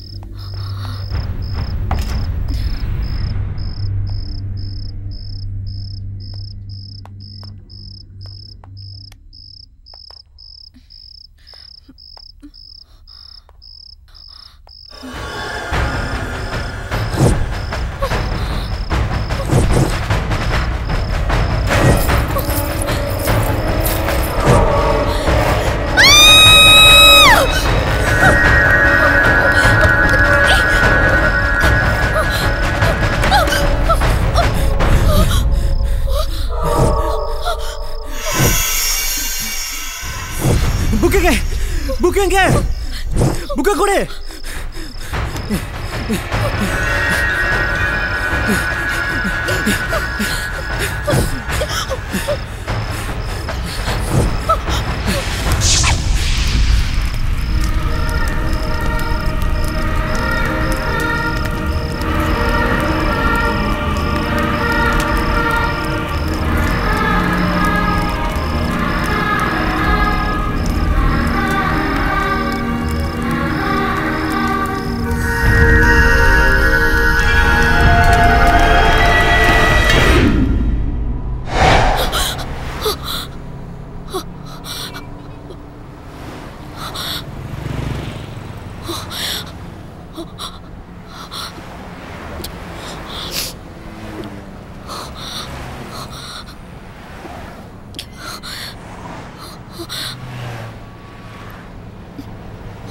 புக்குங்க புக்குங்க புக்க கொடு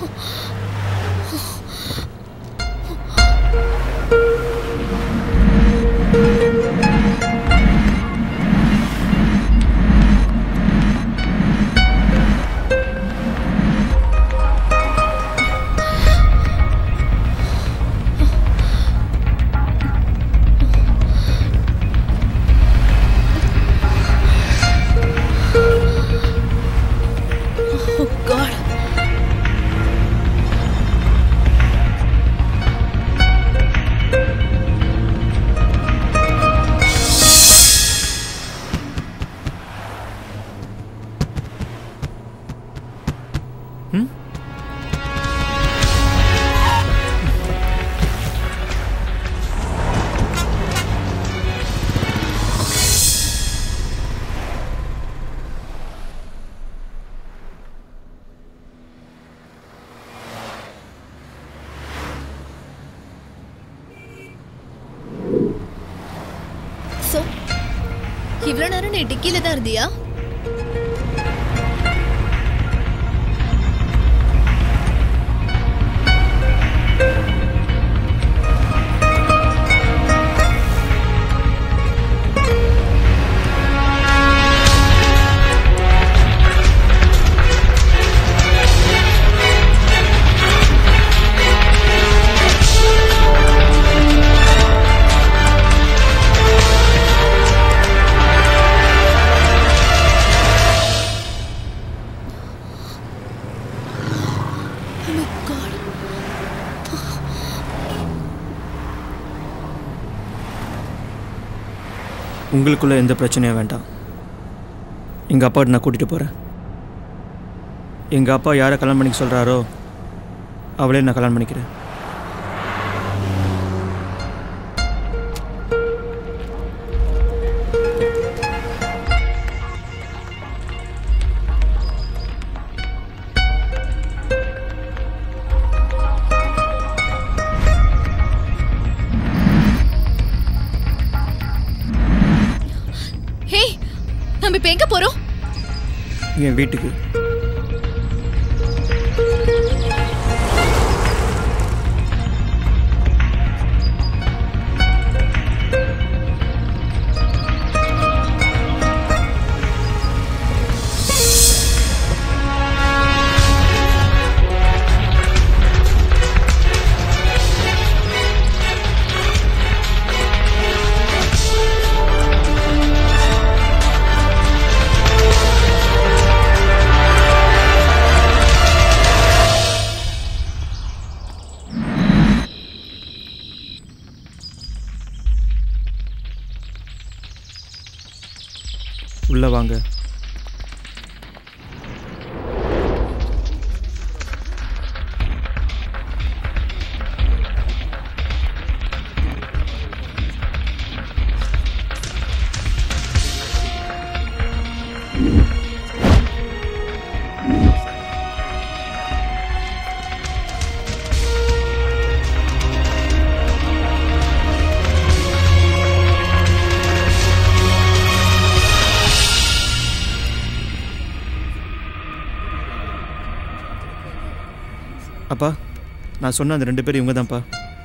Oh God. So, இவ்வளோ நேரம் நீ டிக்கில தான் இருந்தியா Oh my God. உங்களுக்குள்ள எந்த பிரச்சனையும் வேண்டாம் எங்கள் அப்பாட்ட நான் கூட்டிகிட்டு போகிறேன் எங்கள் அப்பா யாரை கல்யாணம் பண்ணிக்க சொல்கிறாரோ அவளே நான் கல்யாணம் பண்ணிக்கிறேன் ஹே நம்ம இப்போ எங்க போறோம் என் வீட்டுக்கு உள்ளே வாங்க அப்பா நான் சொன்ன அந்த ரெண்டு பேரும் இவங்க தான்ப்பா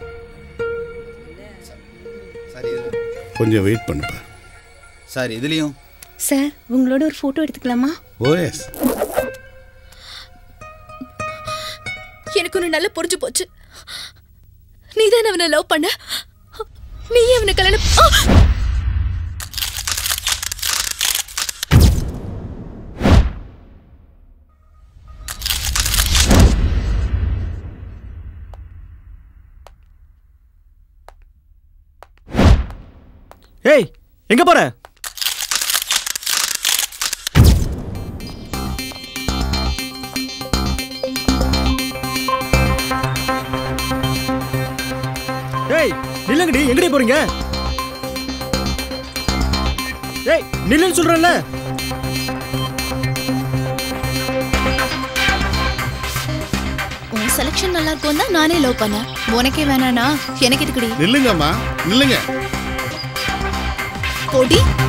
கொஞ்சம் வெயிட் பண்ணுப்பா சார் இதுலயும் சார் உங்களோட ஒரு ஃபோட்டோ எடுத்துக்கலாமா ஓஎஸ் எனக்கு ஒன்று நல்லா புரிஞ்சு போச்சு நீ தான் அவனை லவ் பண்ண நீ அவனை கல்யாணம் ஆ! ஏய் எங்க போற ஏய் நில்லுங்கடி எங்கடி போறீங்க ஏய் நில்லுன்னு சொல்றேன்ல உன் செலெக்ஷன் நல்லா இருக்கும் தான் நானே லவ் பண்ணேன் உனக்கே வேணானா எனக்கு எதுக்குடி நில்லுங்கம்மா நில்லுங்க போடி